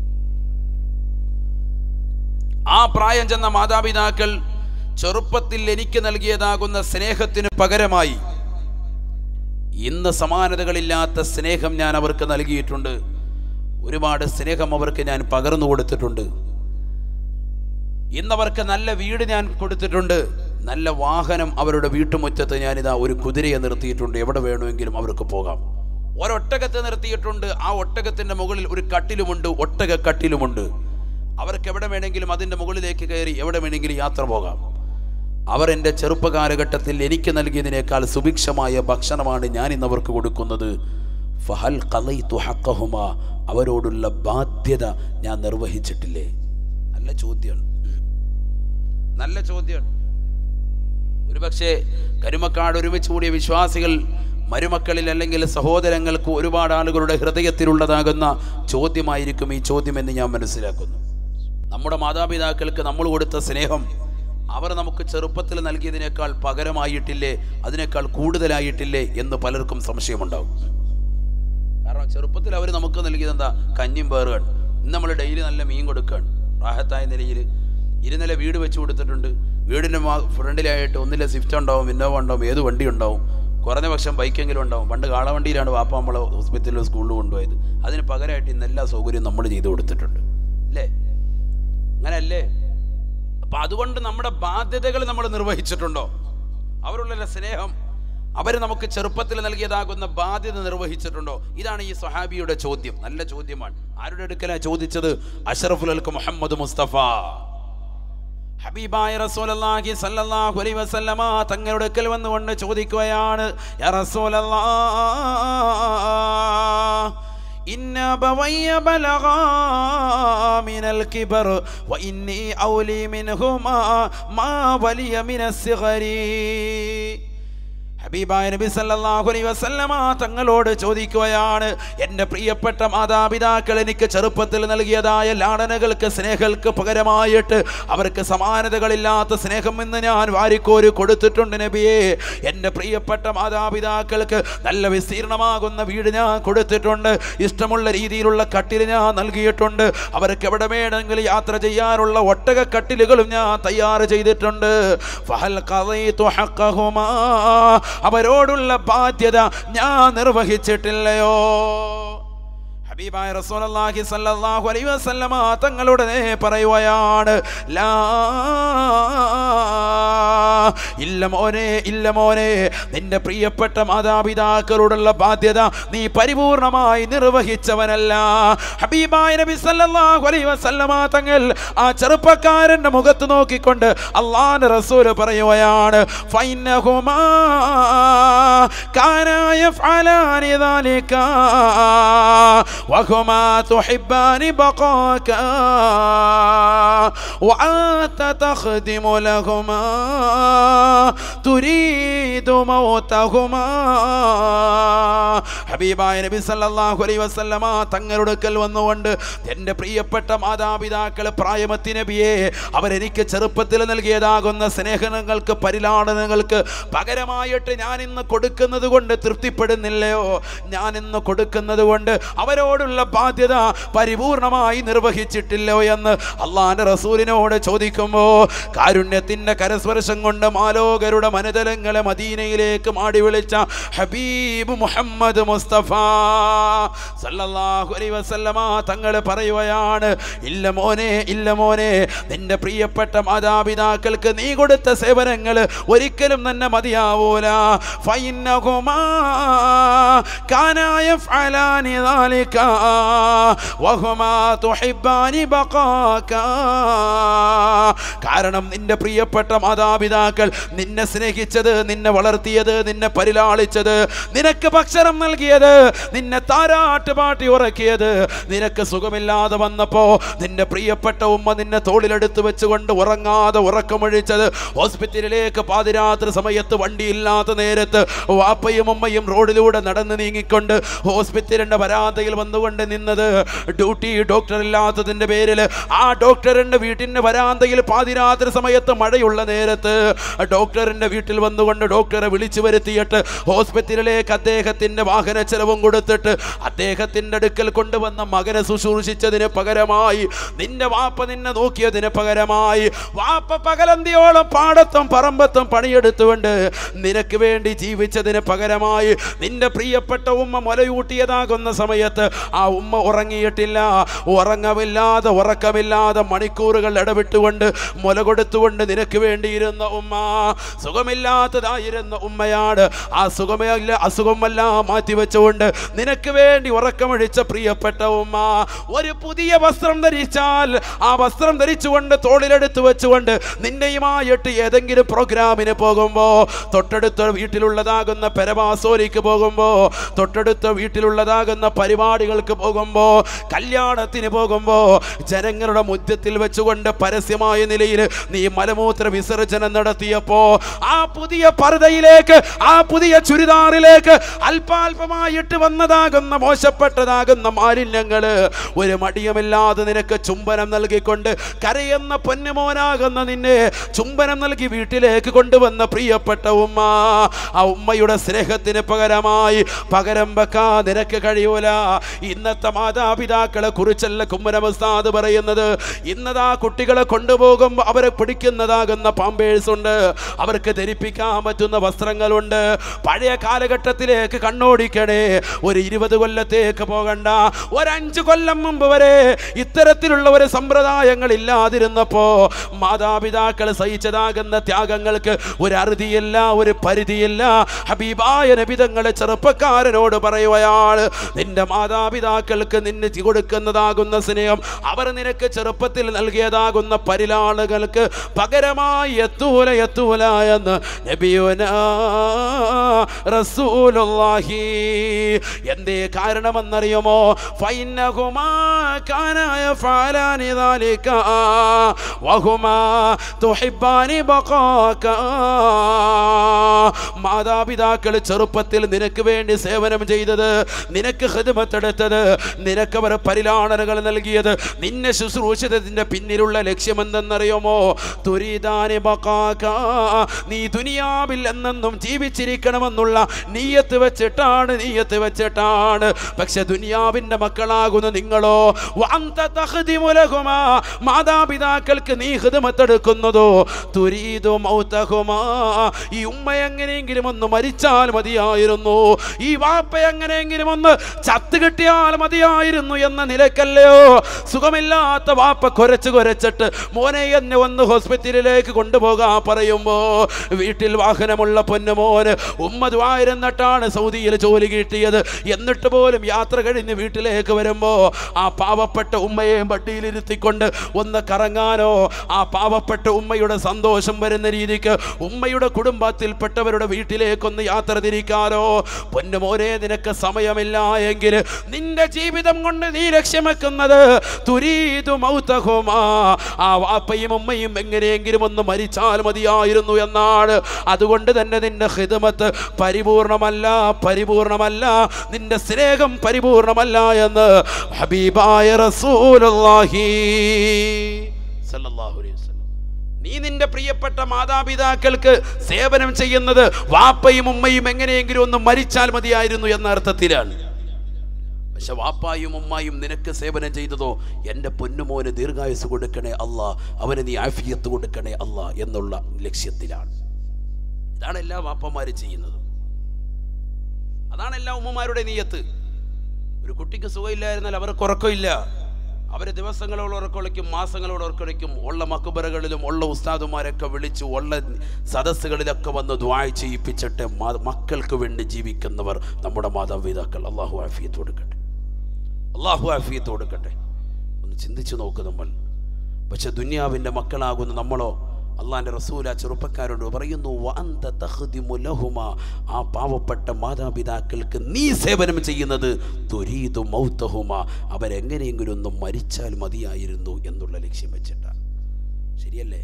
ആ പ്രായം ചെന്ന മാതാപിതാക്കൾ ചെറുപ്പത്തിൽ എനിക്ക് നൽകിയതാകുന്ന സ്നേഹത്തിന് പകരമായി ഇന്ന് സമാനതകളില്ലാത്ത സ്നേഹം ഞാൻ അവർക്ക് നൽകിയിട്ടുണ്ട് ഒരുപാട് സ്നേഹം അവർക്ക് ഞാൻ പകർന്നു കൊടുത്തിട്ടുണ്ട് ഇന്നവർക്ക് നല്ല വീട് ഞാൻ കൊടുത്തിട്ടുണ്ട് നല്ല വാഹനം അവരുടെ വീട്ടുമുറ്റത്ത് ഞാനിതാ ഒരു കുതിരയെ നിർത്തിയിട്ടുണ്ട് എവിടെ വേണമെങ്കിലും അവർക്ക് പോകാം ഒരൊട്ടകത്തെ നിർത്തിയിട്ടുണ്ട് ആ ഒട്ടകത്തിന്റെ മുകളിൽ ഒരു കട്ടിലുമുണ്ട് ഒട്ടക കട്ടിലുമുണ്ട് അവർക്ക് എവിടെ വേണമെങ്കിലും അതിൻ്റെ മുകളിലേക്ക് കയറി എവിടെ വേണമെങ്കിലും യാത്ര പോകാം അവർ എൻ്റെ ചെറുപ്പകാലഘട്ടത്തിൽ എനിക്ക് നൽകിയതിനേക്കാൾ സുഭിക്ഷമായ ഭക്ഷണമാണ് ഞാൻ ഇന്ന് അവർക്ക് കൊടുക്കുന്നത് ഫഹൽ ഖലൈതു ഹഖഹുമ അവരോടുള്ള ബാധ്യത ഞാൻ നിർവഹിച്ചിട്ടില്ലേ നല്ല ചോദ്യമാണ് നല്ല ചോദ്യമാണ് ഒരുപക്ഷെ കരുമക്കാട് ഒരുമിച്ച് കൂടിയ വിശ്വാസികൾ മരുമക്കളിൽ അല്ലെങ്കിൽ സഹോദരങ്ങൾക്ക് ഒരുപാട് ആളുകളുടെ ഹൃദയത്തിലുള്ളതാകുന്ന ചോദ്യമായിരിക്കും ഈ ചോദ്യം എന്ന് ഞാൻ മനസ്സിലാക്കുന്നു നമ്മുടെ മാതാപിതാക്കൾക്ക് നമ്മൾ കൊടുത്ത സ്നേഹം അവർ നമുക്ക് ചെറുപ്പത്തിൽ നൽകിയതിനേക്കാൾ പകരമായിട്ടില്ലേ അതിനേക്കാൾ കൂടുതലായിട്ടില്ലേ എന്ന് പലർക്കും സംശയമുണ്ടാവും കാരണം ചെറുപ്പത്തിൽ അവർ നമുക്ക് നൽകിയത് എന്താ കഞ്ഞിയും പേറുകയാണ് ഇന്ന് നമ്മൾ ഡെയിലി നല്ല മീൻ കൊടുക്കുകയാണ് റാഹത്തായ നിലയിൽ ഇരുനില വീട് വെച്ച് കൊടുത്തിട്ടുണ്ട് വീടിൻ്റെ ഫ്രണ്ടിലായിട്ട് ഒന്നിലെ സ്വിഫ്റ്റ് ഉണ്ടാവും ഇന്നോവ ഉണ്ടാവും ഏത് വണ്ടി ഉണ്ടാവും കുറഞ്ഞ പക്ഷം ബൈക്കെങ്കിലും ഉണ്ടാവും പണ്ട് കാളവണ്ടിയിലാണ് വാപ്പ നമ്മളെ ഹോസ്പിറ്റലിലും സ്കൂളിൽ കൊണ്ടുപോയത് അതിന് പകരമായിട്ട് ഇന്ന് എല്ലാ സൗകര്യവും നമ്മൾ ചെയ്തു കൊടുത്തിട്ടുണ്ട് അല്ലേ അങ്ങനെയല്ലേ അപ്പം അതുകൊണ്ട് നമ്മുടെ ബാധ്യതകൾ നമ്മൾ നിർവഹിച്ചിട്ടുണ്ടോ അവരുള്ള സ്നേഹം അവർ നമുക്ക് ചെറുപ്പത്തിൽ നൽകിയതാകുന്ന ബാധ്യത നിർവഹിച്ചിട്ടുണ്ടോ ഇതാണ് ഈ സ്വഹാബിയുടെ ചോദ്യം നല്ല ചോദ്യമാണ് ആരുടെ അടുക്കലാ ചോദിച്ചത് അഷറഫുൽ അൽക്ക് മുഹമ്മദ് മുസ്തഫ ഹബീബായ റസൂലല്ലാഹി സല്ലല്ലാഹു അലൈഹി വസല്ലമ തങ്ങളുടെ അടുക്കൽ വന്നുകൊണ്ട് ചോദിക്കുകയാണ് യാ റസൂലല്ലാഹ് إن أبوي بلغا من الكبر وإني أولي منهما ما ولي من الصغر ഹബീബായ നബി സല്ലല്ലാഹു അലൈഹി വസല്ലമ തങ്ങളോട് ചോദിക്കുകയാണ് എൻ്റെ പ്രിയപ്പെട്ട മാതാപിതാക്കൾ എനിക്ക് ചെറുപ്പത്തിൽ നൽകിയതായ ലാടനകൾക്ക് സ്നേഹങ്ങൾക്ക് പകരമായിട്ട് അവർക്ക് സമാനതകളില്ലാത്ത സ്നേഹം എന്ന് ഞാൻ വാരിക്കോരി കൊടുത്തിട്ടുണ്ട് നബിയെ എൻ്റെ പ്രിയപ്പെട്ട മാതാപിതാക്കൾക്ക് നല്ല വിസ്തീർണമാകുന്ന വീട് ഞാൻ കൊടുത്തിട്ടുണ്ട് ഇഷ്ടമുള്ള രീതിയിലുള്ള കട്ടിൽ ഞാൻ നൽകിയിട്ടുണ്ട് അവർക്ക് എവിടെ വേണമെങ്കിലും യാത്ര ചെയ്യാനുള്ള ഒട്ടക കട്ടിലുകളും ഞാൻ തയ്യാർ ചെയ്തിട്ടുണ്ട് ഫഹൽ ഖദൈതു ഹഖഹുമാ അവരോടുള്ള ബാധ്യത ഞാൻ നിർവഹിച്ചിട്ടില്ലയോ ഹബീബായ റസൂലുള്ളാഹി സ്വല്ലല്ലാഹു അലൈഹി വസല്ലമ തങ്ങളുടെ പറയുകയാണ് ലാ ഇല്ല മോനെ ഇല്ല മോനെ നിന്റെ പ്രിയപ്പെട്ട മാതാപിതാക്കളോടുള്ള ബാധ്യത നീ പരിപൂർണമായി നിർവഹിച്ചവനല്ല ഹബീബായ നബി സല്ലല്ലാഹു അലൈഹി വസല്ലമ തങ്ങൾ ആ ചെറുപ്പക്കാരന്റെ മുഖത്ത് നോക്കിക്കൊണ്ട് അള്ളാന്റെ റസൂൽ പറയുകയാണ് ഫൈനഹുമാ കാന യഫ്അലാനി ذلك وهما تحبان بقاك وأنت تخدم لهما تريد موتهما ഹബീബായ നബി സല്ലല്ലാഹു അലൈഹി വസല്ലമ തങ്ങളുടെ അടുക്കൽ വന്നുകൊണ്ട് എൻ്റെ പ്രിയപ്പെട്ട മാതാപിതാക്കൾ പ്രായമത്തി നബിയെ അവരെനിക്ക് ചെറുപ്പത്തിൽ നൽകിയതാകുന്ന സ്നേഹങ്ങൾക്ക് പരിലാളനങ്ങൾക്ക് പകരമായിട്ട് ഞാൻ ഇന്ന് കൊടുക്കുന്നത് കൊണ്ട് തൃപ്തിപ്പെടുന്നില്ലയോ ഞാൻ ഇന്ന് കൊടുക്കുന്നത് കൊണ്ട് അവരോടുള്ള ബാധ്യത പരിപൂർണമായി നിർവഹിച്ചിട്ടില്ലയോ എന്ന് അള്ളാന്റെ റസൂലിനോട് ചോദിക്കുമ്പോൾ കാരുണ്യത്തിന്റെ കരസ്പർശം കൊണ്ട് മാലോകരുടെ മനതലങ്ങളെ മദീനയിലേക്ക് മാടി വിളിച്ച ഹബീബ് മുഹമ്മദ് മുസ്തഫ സല്ലല്ലാഹു അലൈഹി വസല്ലമ തങ്ങൾ പറയുകയാണ് ഇല്ല മോനെ ഇല്ല മോനെ നിന്റെ പ്രിയപ്പെട്ട മാതാപിതാക്കൾക്ക് നീ കൊടുത്ത സേവനങ്ങൾ ഒരിക്കലും തന്നെ മതിയാവൂല ഫൈനഹുമാ കാനാ യഫ്അലാനി ذلك വഹുമാ തുഹിബ്ബാനി ബഖാക കാരണം നിന്റെ പ്രിയപ്പെട്ട മാതാപിതാക്കൾ നിന്നെ സ്നേഹിച്ചത് നിന്നെ വളർത്തിയത് നിന്നെ പരിലാളിച്ചത് നിനക്ക് ഭക്ഷണം നൽകിയത് നിന്നെ താരാട്ട് പാട്ടി ഉറക്കിയത് നിനക്ക് സുഖമില്ലാതെ വന്നപ്പോ നിന്റെ പ്രിയപ്പെട്ട ഉമ്മ നിന്നെ തോളിലെടുത്ത് വെച്ചുകൊണ്ട് ഉറങ്ങാതെ ഉറക്കമൊഴിച്ചത് ഹോസ്പിറ്റലിലേക്ക് പാതിരാത്രി സമയത്ത് വണ്ടിയില്ലാത്ത നേരത്ത് വാപ്പയും ഉമ്മയും റോഡിലൂടെ നടന്ന് നീങ്ങിക്കൊണ്ട് ഹോസ്പിറ്റലിന്റെ വരാന്തയിൽ വന്നുകൊണ്ട് നിന്നത് ഡ്യൂട്ടി ഡോക്ടർ ഇല്ലാത്തതിന്റെ പേരിൽ ആ ഡോക്ടറിന്റെ വീട്ടിന്റെ വരാന്തയിൽ പാതിരാത്രി സമയത്ത് മഴയുള്ള നേരത്ത് ഡോക്ടറിന്റെ വീട്ടിൽ വന്നുകൊണ്ട് ഡോക്ടറെ വിളിച്ചു വരുത്തിയിട്ട് ഹോസ്പിറ്റലിലേക്ക് അദ്ദേഹത്തിന്റെ വാഹന ചെലവും കൊടുത്തിട്ട് അദ്ദേഹത്തിന്റെ അടുക്കൽ കൊണ്ടുവന്ന മകനെ ശുശ്രൂഷിച്ചതിന് പകരമായി നിന്റെ വാപ്പ നിന്നെ നോക്കിയതിന് പകരമായി വാപ്പ പകലന്തിയോളം പാടത്തും പറമ്പത്തും പണിയെടുത്തുകൊണ്ട് നിനക്ക് വേണ്ടി ജീവിച്ചതിന് പകരമായി നിന്റെ പ്രിയപ്പെട്ട ഉമ്മ മുലയൂട്ടിയതാകുന്ന സമയത്ത് ആ ഉമ്മ ഉറങ്ങിയിട്ടില്ല ഉറങ്ങമില്ലാതെ ഉറക്കമില്ലാതെ മണിക്കൂറുകൾ ഇടവിട്ടുകൊണ്ട് മുല കൊടുത്തുകൊണ്ട് നിനക്ക് വേണ്ടിയിരുന്ന ഉമ്മ സുഖമില്ലാത്തതായിരുന്ന ഉമ്മയാണ് ആ സുഖമല്ല അസുഖമെല്ലാം മാറ്റിവെച്ചുകൊണ്ട് നിനക്ക് വേണ്ടി ഉറക്കമഴിച്ച പ്രിയപ്പെട്ട ഉമ്മ ഒരു പുതിയ വസ്ത്രം ധരിച്ചാൽ ആ വസ്ത്രം ധരിച്ചുകൊണ്ട് തോളിലെടുത്ത് വെച്ചുകൊണ്ട് നിന്നെയുമായിട്ട് ഏതെങ്കിലും പ്രോഗ്രാമിന് പോകുമ്പോൾ തൊട്ടടുത്ത വീട്ടിലുള്ളതാകുന്ന പെരവാസോലിക്ക് പോകുമ്പോൾ തൊട്ടടുത്ത വീട്ടിലുള്ളതാകുന്ന പരിപാടികൾക്ക് പോകുമ്പോൾ കല്യാണത്തിന് പോകുമ്പോൾ ജനങ്ങളുടെ മുറ്റത്തിൽ വെച്ചുകൊണ്ട് പരസ്യമായ നിലയിൽ നീ മലമൂത്ര വിസർജനം നടത്തിയപ്പോ ആ പുതിയ പർദയിലേക്ക് ആ പുതിയ ചുരിദാറിലേക്ക് അല്പാൽപമായിട്ട് വന്നതാകുന്ന മോശപ്പെട്ടതാകുന്ന മാലിന്യങ്ങള് ഒരു മടിയുമില്ലാതെ നിനക്ക് ചുംബനം നൽകിക്കൊണ്ട് കരയുന്ന പൊന്നുമോനാകുന്ന നിന്നെ ചുംബനം നൽകി വീട്ടിലേക്ക് കൊണ്ടുവന്ന പ്രിയപ്പെട്ട ഉമ്മ ആ ഉമ്മയുടെ സ്നേഹത്തിന് പകരമായി പകരം വെക്കാൻ നിനക്ക് കഴിയൂല ഇന്നത്തെ മാതാപിതാക്കളെ കുറിച്ചല്ല കുമ്മനമസ്താദ് പറയുന്നത് ഇന്നതാ കുട്ടികളെ കൊണ്ടുപോകുമ്പോൾ അവരെ പിടിക്കുന്നതാകുന്ന പാമ്പേഴ്സ് ഉണ്ട് അവർക്ക് ധരിപ്പിക്കാൻ പറ്റുന്ന വസ്ത്രങ്ങളുണ്ട് പഴയ കാലഘട്ടത്തിലേക്ക് കണ്ണോടിക്കണേ ഒരു ഇരുപത് കൊല്ലത്തേക്ക് പോകണ്ട ഒരഞ്ച് കൊല്ലം മുമ്പ് വരെ ഇത്തരത്തിലുള്ള ഒരു സമ്പ്രദായങ്ങൾ ഇല്ലാതിരുന്നപ്പോ മാതാപിതാക്കൾ സഹിച്ചതാകുന്ന ത്യാഗങ്ങൾക്ക് ഒരു അറുതിയില്ല ഒരു പരിധിയില്ല ഹബീബായ നബിതങ്ങളെ ചെറുപ്പക്കാരനോട് പറയുകയാണ് നിന്റെ മാതാപിതാക്കൾക്ക് നിന്നെ ചി- കൊടുക്കുന്നതാകുന്ന സ്നേഹം അവർ നിനക്ക് ചെറുപ്പത്തിൽ നൽകിയതാകുന്ന പരിലാളുകൾക്ക് പകരമായി എത്തൂല എത്തൂല എന്ന് നബിയുന റസൂലുള്ളാഹി എന്തേ കാരണമെന്നറിയുമോ ഫൈനഹുമാ കാന യഫഅലാനി ذلك വഹുമാ തുഹിബ്ബാനി ബഖാക മാതാപിതാക്കൾ ചെറുപ്പത്തിൽ നിനക്ക് വേണ്ടി സേവനം ചെയ്തത് നിനക്ക് ഹിദ്മത്തെടുത്തത് നിനക്ക് അവർ പരിലാളനകൾ നൽകിയത് നിന്നെ ശുശ്രൂഷിച്ചതിന്റെ പിന്നിലുള്ള ലക്ഷ്യം എന്തെന്നറിയുമോ തുരിതാനി ബഖാക നീ ദുനിയാവിൽ എന്നെന്നും ജീവിച്ചിരിക്കണമെന്നുള്ള നീയത്ത് വെച്ചിട്ടാണ് നീയത്ത് വെച്ചിട്ടാണ് പക്ഷെ ദുനിയാവിന്റെ മക്കളാകുന്ന നിങ്ങളോ വഅന്ത തഖ്ദിമു ലഹുമാ മാതാപിതാക്കൾക്ക് നീ ഹിദ്മത്തെടുക്കുന്നതോ തുരീദു മൗതഹുമാ ഈ ഉമ്മ എങ്ങനെയെങ്കിലും ഒന്ന് മരിച്ചാൽ മതിയായിരുന്നു ഈ വാപ്പ എങ്ങനെയെങ്കിലും ഒന്ന് ചത്ത് കിട്ടിയാൽ മതിയായിരുന്നു എന്ന നിലക്കല്ലയോ സുഖമില്ലാത്ത വാപ്പ കുരച്ച് കുരച്ചിട്ട് മോനെ പൊന്നുമോനെ എന്നെ ഒന്ന് ഹോസ്പിറ്റലിലേക്ക് കൊണ്ടുപോകാൻ പറയുമ്പോ വീട്ടിൽ വാഹനമുള്ള പൊന്നുമോന് ഉമ്മ ദ്വായിരുന്നിട്ടാണ് സൗദിയിൽ ജോലി കിട്ടിയത് എന്നിട്ട് പോലും യാത്ര കഴിഞ്ഞ് വീട്ടിലേക്ക് വരുമ്പോ ആ പാവപ്പെട്ട ഉമ്മയെയും വട്ടിയിലിരുത്തിക്കൊണ്ട് ഒന്ന് കറങ്ങാനോ ആ പാവപ്പെട്ട ഉമ്മയുടെ സന്തോഷം വരുന്ന രീതിക്ക് ഉമ്മയുടെ കുടുംബത്തിൽപ്പെട്ടവരുടെ വീട്ടിലേക്കൊന്ന് യാത്ര തിരിക്കാനോ പൊന്നുമോനെ നിനക്ക് സമയമില്ല എങ്കിൽ നിന്റെ ജീവിതം കൊണ്ട് നീ ലക്ഷ്യം വെക്കുന്നത് തുരീതു മൗതഹുമാ ആ വാപ്പയും ഉമ്മയും എങ്ങനെയെങ്കിലും ഒന്ന് മരിച്ചാൽ മതിയായിരുന്നു എന്നാണ് അതുകൊണ്ട് തന്നെ നിന്റെ ഹിദമത്ത് പരിപൂർണമല്ല പരിപൂർണമല്ല നിന്റെ സ്നേഹം പരിപൂർണമല്ല എന്ന് ഹബീബായ റസൂലുള്ളാഹി സല്ലല്ലാഹു അലൈഹി വസല്ലം നീ നിന്റെ പ്രിയപ്പെട്ട മാതാപിതാക്കൾക്ക് സേവനം ചെയ്യുന്നത് വാപ്പയും ഉമ്മയും എങ്ങനെയെങ്കിലും ഒന്ന് മരിച്ചാൽ മതിയായിരുന്നു എന്ന അർത്ഥത്തിലാണ് പക്ഷെ വാപ്പായും ഉമ്മായും നിനക്ക് സേവനം ചെയ്തതോ എൻ്റെ പൊന്നുമോന് ദീർഘായുസ് കൊടുക്കണേ അല്ല അവന് നീ ആഫിയത്ത് കൊടുക്കണേ അല്ല എന്നുള്ള ലക്ഷ്യത്തിലാണ് ഇതാണ് എല്ലാ വാപ്പന്മാരും ചെയ്യുന്നത് അതാണ് എല്ലാ ഉമ്മമാരുടെ നീയത്ത് ഒരു കുട്ടിക്ക് സുഖമില്ലായിരുന്നാൽ അവർക്ക് ഉറക്കമില്ല അവർ ദിവസങ്ങളോട് ഉറക്കൊളിക്കും മാസങ്ങളോട് ഉറക്കൊളിക്കും ഉള്ള മക്കുബറകളിലും ഉള്ള ഉസ്താദുമാരൊക്കെ വിളിച്ചു ഉള്ള സദസ്സുകളിലൊക്കെ വന്ന് ദ്വായ ചെയ്യിപ്പിച്ചിട്ട് മ- മക്കൾക്ക് വേണ്ടി ജീവിക്കുന്നവർ നമ്മുടെ മാതാപിതാക്കൾ അള്ളാഹു ആഫിയത്ത് കൊടുക്കട്ടെ അള്ളാഹു ആഫിയത്ത് കൊടുക്കട്ടെ ഒന്ന് ചിന്തിച്ചു നോക്ക് നമ്മൾ പക്ഷെ ദുന്യാവിൻ്റെ മക്കളാകുന്ന നമ്മളോ അള്ളാഹിൻ്റെ റസൂല ചെറുപ്പക്കാരോട് പറയുന്നു "വഅന്ത തഖ്ദിമു ലഹുമ." ആ പാവപ്പെട്ട മാതാപിതാക്കൾക്ക് നീ സേവനം ചെയ്യുന്നത് തുരീതു മൗത്തഹുമ അവരെങ്ങനെയെങ്കിലും ഒന്ന് മരിച്ചാൽ മതിയായിരുന്നു എന്നുള്ള ലക്ഷ്യം വെച്ചിട്ടാണ് ശരിയല്ലേ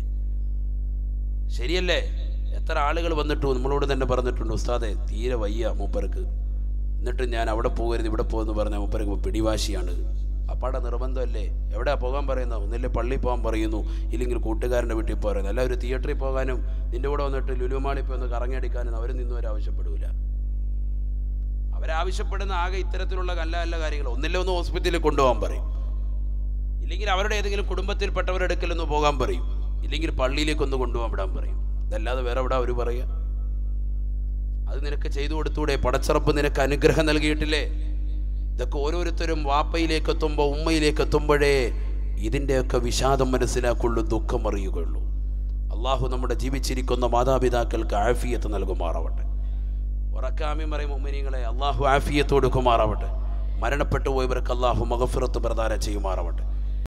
ശരിയല്ലേ എത്ര ആളുകൾ വന്നിട്ടു നമ്മളോട് തന്നെ പറഞ്ഞിട്ടുണ്ട് ഉസ്താദെ തീരെ വയ്യ മൂപ്പർക്ക് എന്നിട്ട് ഞാൻ അവിടെ പോകരുത് ഇവിടെ പോകുമെന്ന് പറഞ്ഞ മൂപ്പർക്ക് പിടിവാശിയാണ് അപ്പാടെ നിർബന്ധമല്ലേ എവിടെയാ പോകാൻ പറയുന്നത് ഒന്നില്ലേ പള്ളി പോകാൻ പറയുന്നു ഇല്ലെങ്കിൽ കൂട്ടുകാരൻ്റെ വീട്ടിൽ പറയുന്നു എല്ലാവരും തിയേറ്ററിൽ പോകാനും നിന്റെ കൂടെ വന്നിട്ട് ലുലുമാളി പോയി ഒന്ന് കറങ്ങിയടിക്കാനും അവർ നിന്നും ആവശ്യപ്പെടൂല അവരാവശ്യപ്പെടുന്ന ആകെ ഇത്തരത്തിലുള്ള നല്ല നല്ല കാര്യങ്ങൾ ഒന്നില്ല ഒന്ന് ഹോസ്പിറ്റലിൽ കൊണ്ടുപോകാൻ പറയും ഇല്ലെങ്കിൽ അവരുടെ ഏതെങ്കിലും കുടുംബത്തിൽപ്പെട്ടവരുടെ അടുക്കൽ ഒന്ന് പോകാൻ പറയും ഇല്ലെങ്കിൽ പള്ളിയിലേക്ക് ഒന്ന് കൊണ്ടുപോകാൻ വിടാൻ പറയും ഇതല്ലാതെ വേറെ എവിടെ അവർ പറയുക അത് നിനക്ക് ചെയ്തു കൊടുത്തൂടെ പടച്ചറപ്പ് നിനക്ക് അനുഗ്രഹം നൽകിയിട്ടില്ലേ ഇതൊക്കെ ഓരോരുത്തരും വാപ്പയിലേക്ക് എത്തുമ്പോൾ ഉമ്മയിലേക്ക് എത്തുമ്പോഴേ ഇതിൻ്റെയൊക്കെ വിഷാദം മനസ്സിലാക്കുള്ളൂ ദുഃഖം അറിയുകയുള്ളൂ അള്ളാഹു നമ്മുടെ ജീവിച്ചിരിക്കുന്ന മാതാപിതാക്കൾക്ക് ആഫിയത്ത് നൽകുമാറാവട്ടെ ഉറക്കാമി പറയും ഉമ്മനിങ്ങളെ അള്ളാഹു ആഫിയത്ത് കൊടുക്കുമാറാവട്ടെ മരണപ്പെട്ടു പോയവർക്ക് അള്ളാഹു മഗഫിറത്ത് പ്രദാനം ചെയ്യുമാറാവട്ടെ